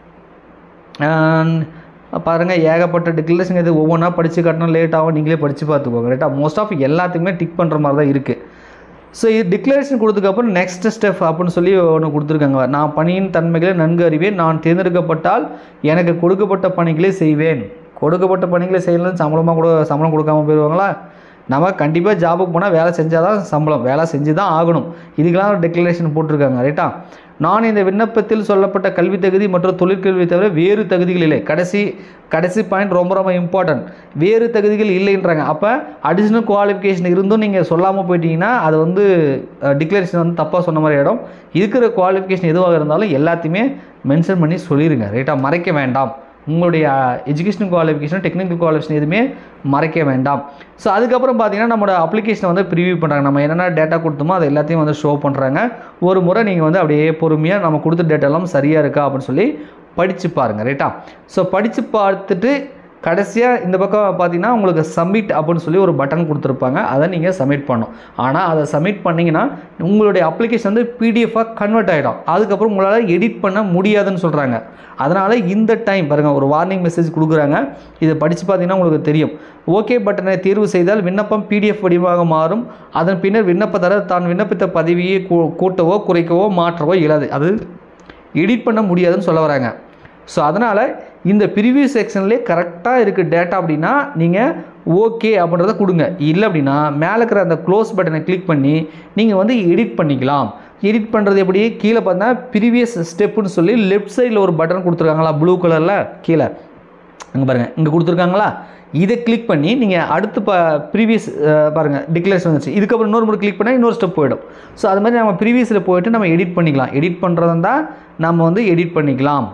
பாருங்கள் ஏகப்பட்ட டிக்ளரேஷன் இது ஒவ்வொன்றா படித்து காட்டணும் லேட் ஆகும் நீங்களே படித்து பார்த்துக்கோங்க ரைட்டா மோஸ்ட் ஆஃப் எல்லாத்துக்குமே டிக் பண்ணுற மாதிரி தான் இருக்குது ஸோ இது டிக்ளரேஷன் கொடுத்ததுக்கப்புறம் நெக்ஸ்ட் ஸ்டெப் அப்படின்னு சொல்லி ஒன்று கொடுத்துருக்காங்க நான் பணியின் தன்மைகளை நன்கு அறிவேன் நான் தேர்ந்தெடுக்கப்பட்டால் எனக்கு கொடுக்கப்பட்ட பணிகளை செய்வேன் கொடுக்கப்பட்ட பணிகளை செய்யலாம் சம்பளமாக கூட சம்பளம் கொடுக்காம போயிடுவாங்களா நம்ம கண்டிப்பாக ஜாபுக்கு போனால் வேலை செஞ்சால் தான் சம்பளம் வேலை செஞ்சு தான் ஆகணும் இதுக்கெல்லாம் டிக்ளரேஷன் போட்டிருக்காங்க ரைட்டா நான் இந்த விண்ணப்பத்தில் சொல்லப்பட்ட கல்வி தகுதி மற்றும் தொழிற்கல்வி தவிர வேறு தகுதிகள் இல்லை கடைசி கடைசி பாயிண்ட் ரொம்ப ரொம்ப இம்பார்ட்டன்ட் வேறு தகுதிகள் இல்லைன்றாங்க அப்போ அடிஷ்னல் குவாலிஃபிகேஷன் இருந்தும் நீங்கள் சொல்லாமல் போயிட்டீங்கன்னா அது வந்து டிக்ளரேஷன் வந்து தப்பாக சொன்ன மாதிரி ஆகிடும் இருக்கிற குவாலிஃபிகேஷன் எதுவாக இருந்தாலும் எல்லாத்தையுமே மென்ஷன் பண்ணி சொல்லிடுங்க ரைட்டாக மறைக்க வேண்டாம் உங்களுடைய எஜுகேஷன் குவாலிஃபிகேஷன் டெக்னிக்கல் குவாலிஃபிகேஷன் எதுவுமே மறைக்க வேண்டாம் ஸோ அதுக்கப்புறம் பார்த்தீங்கன்னா நம்மளோட அப்ளிகேஷனை வந்து ப்ரிவியூ பண்ணுறாங்க நம்ம என்னென்ன டேட்டா கொடுத்தோமோ அது எல்லாத்தையும் வந்து ஷோ பண்ணுறாங்க ஒரு முறை நீங்கள் வந்து அப்படியே பொறுமையாக நம்ம கொடுத்த டேட்டா எல்லாம் சரியாக இருக்கா அப்படின்னு சொல்லி படித்து பாருங்கள் ரைட்டா ஸோ படித்து பார்த்துட்டு கடைசியாக இந்த பக்கம் பார்த்தீங்கன்னா உங்களுக்கு சப்மிட் அப்படின்னு சொல்லி ஒரு பட்டன் கொடுத்துருப்பாங்க அதை நீங்கள் சப்மிட் பண்ணணும் ஆனால் அதை சப்மிட் பண்ணிங்கன்னா உங்களுடைய அப்ளிகேஷன் வந்து பிடிஎஃபாக கன்வெர்ட் ஆகிடும் அதுக்கப்புறம் உங்களால் எடிட் பண்ண முடியாதுன்னு சொல்கிறாங்க அதனால் இந்த டைம் பாருங்கள் ஒரு வார்னிங் மெசேஜ் கொடுக்குறாங்க இதை படித்து பார்த்தீங்கன்னா உங்களுக்கு தெரியும் ஓகே பட்டனை தேர்வு செய்தால் விண்ணப்பம் பிடிஎஃப் வடிவமாக மாறும் அதன் பின்னர் விண்ணப்பதாரர் தான் விண்ணப்பித்த பதவியை கூ- கூட்டவோ குறைக்கவோ மாற்றவோ இயலாது அது எடிட் பண்ண முடியாதுன்னு சொல்ல வராங்க ஸோ அதனால் இந்த ப்ரிவியூ செக்ஷன்லேயே கரெக்டாக இருக்குது டேட்டா அப்படின்னா நீங்கள் ஓகே அப்படின்றத கொடுங்க இல்லை அப்படின்னா மேலே இருக்கிற அந்த க்ளோஸ் பட்டனை கிளிக் பண்ணி நீங்கள் வந்து எடிட் பண்ணிக்கலாம் எடிட் பண்ணுறது எப்படி கீழே பார்த்தா ப்ரீவியஸ் ஸ்டெப்புன்னு சொல்லி லெஃப்ட் சைடில் ஒரு பட்டன் கொடுத்துருக்காங்களா ப்ளூ கலரில் கீழே அங்கே பாருங்கள் இங்கே கொடுத்துருக்காங்களா இதை கிளிக் பண்ணி நீங்கள் அடுத்து ப ப்ரீவியஸ் பாருங்கள் டிக்ளரேஷன் வந்துச்சு இதுக்கப்புறம் இன்னொரு முறை கிளிக் பண்ணால் இன்னொரு ஸ்டெப் போயிடும் ஸோ அது மாதிரி நம்ம ப்ரீவியஸில் போயிட்டு நம்ம எடிட் பண்ணிக்கலாம் எடிட் பண்ணுறதா இருந்தால் நம்ம வந்து எடிட் பண்ணிக்கலாம்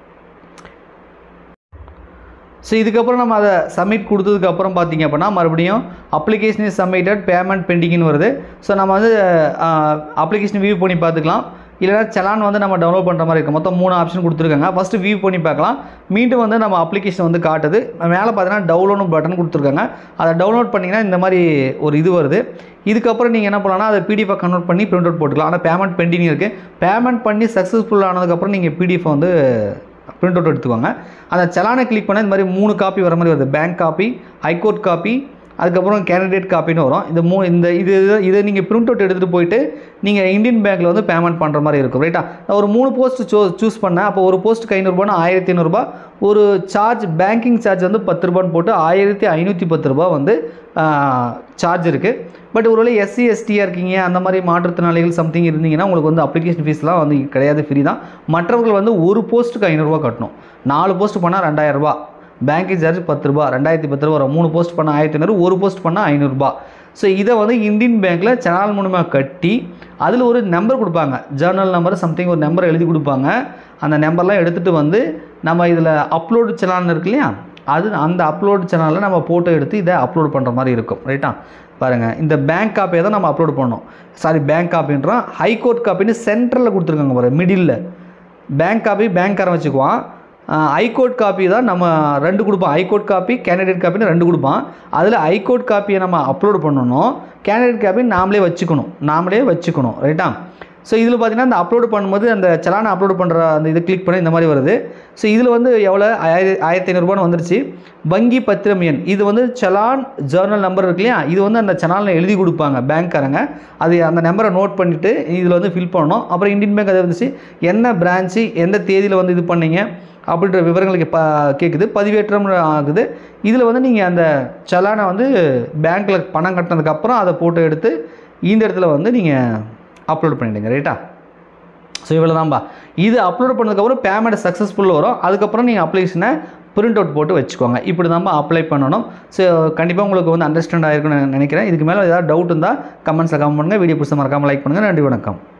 ஸோ இதுக்கப்புறம் நம்ம அதை சப்மிட் கொடுத்ததுக்கப்புறம் பார்த்தீங்க அப்படின்னா மறுபடியும் அப்ளிகேஷன் இஸ் சப்மிட்டட் பேமெண்ட் பெண்டிங்னு வருது ஸோ நம்ம வந்து அப்ளிகேஷன் வியூ பண்ணி பார்த்துக்கலாம் இல்லைனா செலான் வந்து நம்ம டவுன்லோட் பண்ணுற மாதிரி இருக்குது மொத்தம் மூணு ஆப்ஷன் கொடுத்துருக்காங்க ஃபஸ்ட்டு வியூ பண்ணி பார்க்கலாம் மீண்டும் வந்து நம்ம அப்ளிகேஷன் வந்து காட்டுது மேலே பார்த்தீங்கன்னா டவுன்லோட் பட்டன் கொடுத்துருக்காங்க அதை டவுன்லோட் பண்ணிங்கன்னா இந்த மாதிரி ஒரு இது வருது இதுக்கப்புறம் நீங்கள் என்ன பண்ணலாம்னா அதை பிடிஎஃபாக கன்வெர்ட் பண்ணி பிரிண்ட் அவுட் போட்டுக்கலாம் ஆனால் பேமெண்ட் பெண்டிங் இருக்குது பேமெண்ட் பண்ணி சக்ஸஸ்ஃபுல் ஆனதுக்கப்புறம் நீங்கள் பிடிஎஃப் வந்து பிரிண்ட் அவுட் எடுத்துக்கோங்க அந்த செலானை கிளிக் பண்ணால் இந்த மாதிரி மூணு காப்பி வர மாதிரி வருது பேங்க் காப்பி ஹைகோர்ட் காப்பி அதுக்கப்புறம் கேண்டிடேட் காப்பின்னு வரும் இந்த மூ இந்த இது இது- இதை நீங்கள் பிரிண்ட் அவுட் எடுத்துகிட்டு போயிட்டு நீங்கள் இந்தியன் பேங்க்கில் வந்து பேமெண்ட் பண்ணுற மாதிரி இருக்கும் ரைட்டா நான் ஒரு மூணு போஸ்ட் சூ சூஸ் பண்ணேன் அப்போ ஒரு போஸ்ட்டுக்கு ஐநூறுரூபானா ஆயிரத்தி ஐநூறுரூபா ஒரு சார்ஜ் பேங்கிங் சார்ஜ் வந்து பத்து ரூபான்னு போட்டு ஆயிரத்தி ஐநூற்றி பத்து ரூபா வந்து சார்ஜ் இருக்குது பட் ஒருவேளை எஸ்சி எஸ்டியாக இருக்கீங்க அந்த மாதிரி மாற்றுத்திறனாளிகள் சம்திங் இருந்தீங்கன்னா உங்களுக்கு வந்து அப்ளிகேஷன் ஃபீஸ்லாம் வந்து கிடையாது ஃப்ரீ தான் மற்றவர்கள் வந்து ஒரு போஸ்ட்டுக்கு ஐநூறுரூவா கட்டணும் நாலு போஸ்ட் பண்ணால் ரெண்டாயிரரூபா பேங்கிங் சார்ஜ் பத்து ரூபா ரெண்டாயிரத்தி பத்து ரூபா வரும் மூணு போஸ்ட் பண்ணால் ஆயிரத்தி ஐநூறு ஒரு போஸ்ட் பண்ணால் ஐநூறுரூபா ஸோ இதை வந்து இந்தியன் பேங்க்கில் சேனல் மூலமாக கட்டி அதில் ஒரு நம்பர் கொடுப்பாங்க ஜேர்னல் நம்பர் சம்திங் ஒரு நம்பர் எழுதி கொடுப்பாங்க அந்த நம்பர்லாம் எடுத்துகிட்டு வந்து நம்ம இதில் அப்லோடு சேனல் இருக்கு இல்லையா அது அந்த அப்லோட் சேனலில் நம்ம ஃபோட்டோ எடுத்து இதை அப்லோட் பண்ணுற மாதிரி இருக்கும் ரைட்டா பாருங்கள் இந்த பேங்க் காப்பியை தான் நம்ம அப்லோட் பண்ணோம் சாரி பேங்க் காப்பின்றோம் ஹைகோர்ட் காப்பின்னு சென்டரில் கொடுத்துருக்காங்க பாரு மிடில் பேங்க் காப்பி பேங்க்காரன் வச்சுக்குவான் ஹைகோர்ட் காப்பி தான் நம்ம ரெண்டு கொடுப்போம் ஹைகோர்ட் காப்பி கேண்டிடேட் காப்பின்னு ரெண்டு கொடுப்பான் அதில் ஹைகோர்ட் காப்பியை நம்ம அப்லோட் பண்ணணும் கேண்டிடேட் காப்பி நாமளே வச்சுக்கணும் நாமளே வச்சுக்கணும் ரைட்டா ஸோ இதில் பார்த்தீங்கன்னா இந்த அப்லோட் பண்ணும்போது அந்த செலானை அப்லோட் பண்ணுற அந்த இது கிளிக் பண்ணி இந்த மாதிரி வருது ஸோ இதில் வந்து எவ்வளோ ஆயிர ஆயிரத்தி ஐநூறுரூபான்னு வந்துருச்சு வங்கி பத்திரம் எண் இது வந்து செலான் ஜேர்னல் நம்பர் இருக்கு இல்லையா இது வந்து அந்த செலானில் எழுதி கொடுப்பாங்க பேங்க்காரங்க அது அந்த நம்பரை நோட் பண்ணிவிட்டு இதில் வந்து ஃபில் பண்ணணும் அப்புறம் இந்தியன் பேங்க் அது வந்துச்சு என்ன பிரான்ச்சு எந்த தேதியில் வந்து இது பண்ணீங்க அப்படின்ற விவரங்களுக்கு ப கேட்குது பதிவேற்றம் ஆகுது இதில் வந்து நீங்கள் அந்த செலானை வந்து பேங்க்கில் பணம் கட்டினதுக்கப்புறம் அதை ஃபோட்டோ எடுத்து இந்த இடத்துல வந்து நீங்கள் அப்லோட் பண்ணிடுங்க ரைட்டா ஸோ இவ்வளோ தான்பா இது அப்லோட் பண்ணதுக்கப்புறம் பேமெண்ட் சக்ஸஸ்ஃபுல் வரும் அதுக்கப்புறம் நீங்கள் அப்ளிகேஷனை பிரிண்ட் அவுட் போட்டு வச்சுக்கோங்க இப்படி தான்ப்பா அப்ளை பண்ணணும் ஸோ கண்டிப்பாக உங்களுக்கு வந்து அண்டர்ஸ்டாண்ட் ஆயிருக்குன்னு நினைக்கிறேன் இதுக்கு மேலே ஏதாவது டவுட் இருந்தால் கமெண்ட்ஸில் கமெண்ட் பண்ணுங்கள் வீடியோ பிடிச்ச மறக்காமல் லைக் பண்ணுங்கள் நன்றி வணக்கம்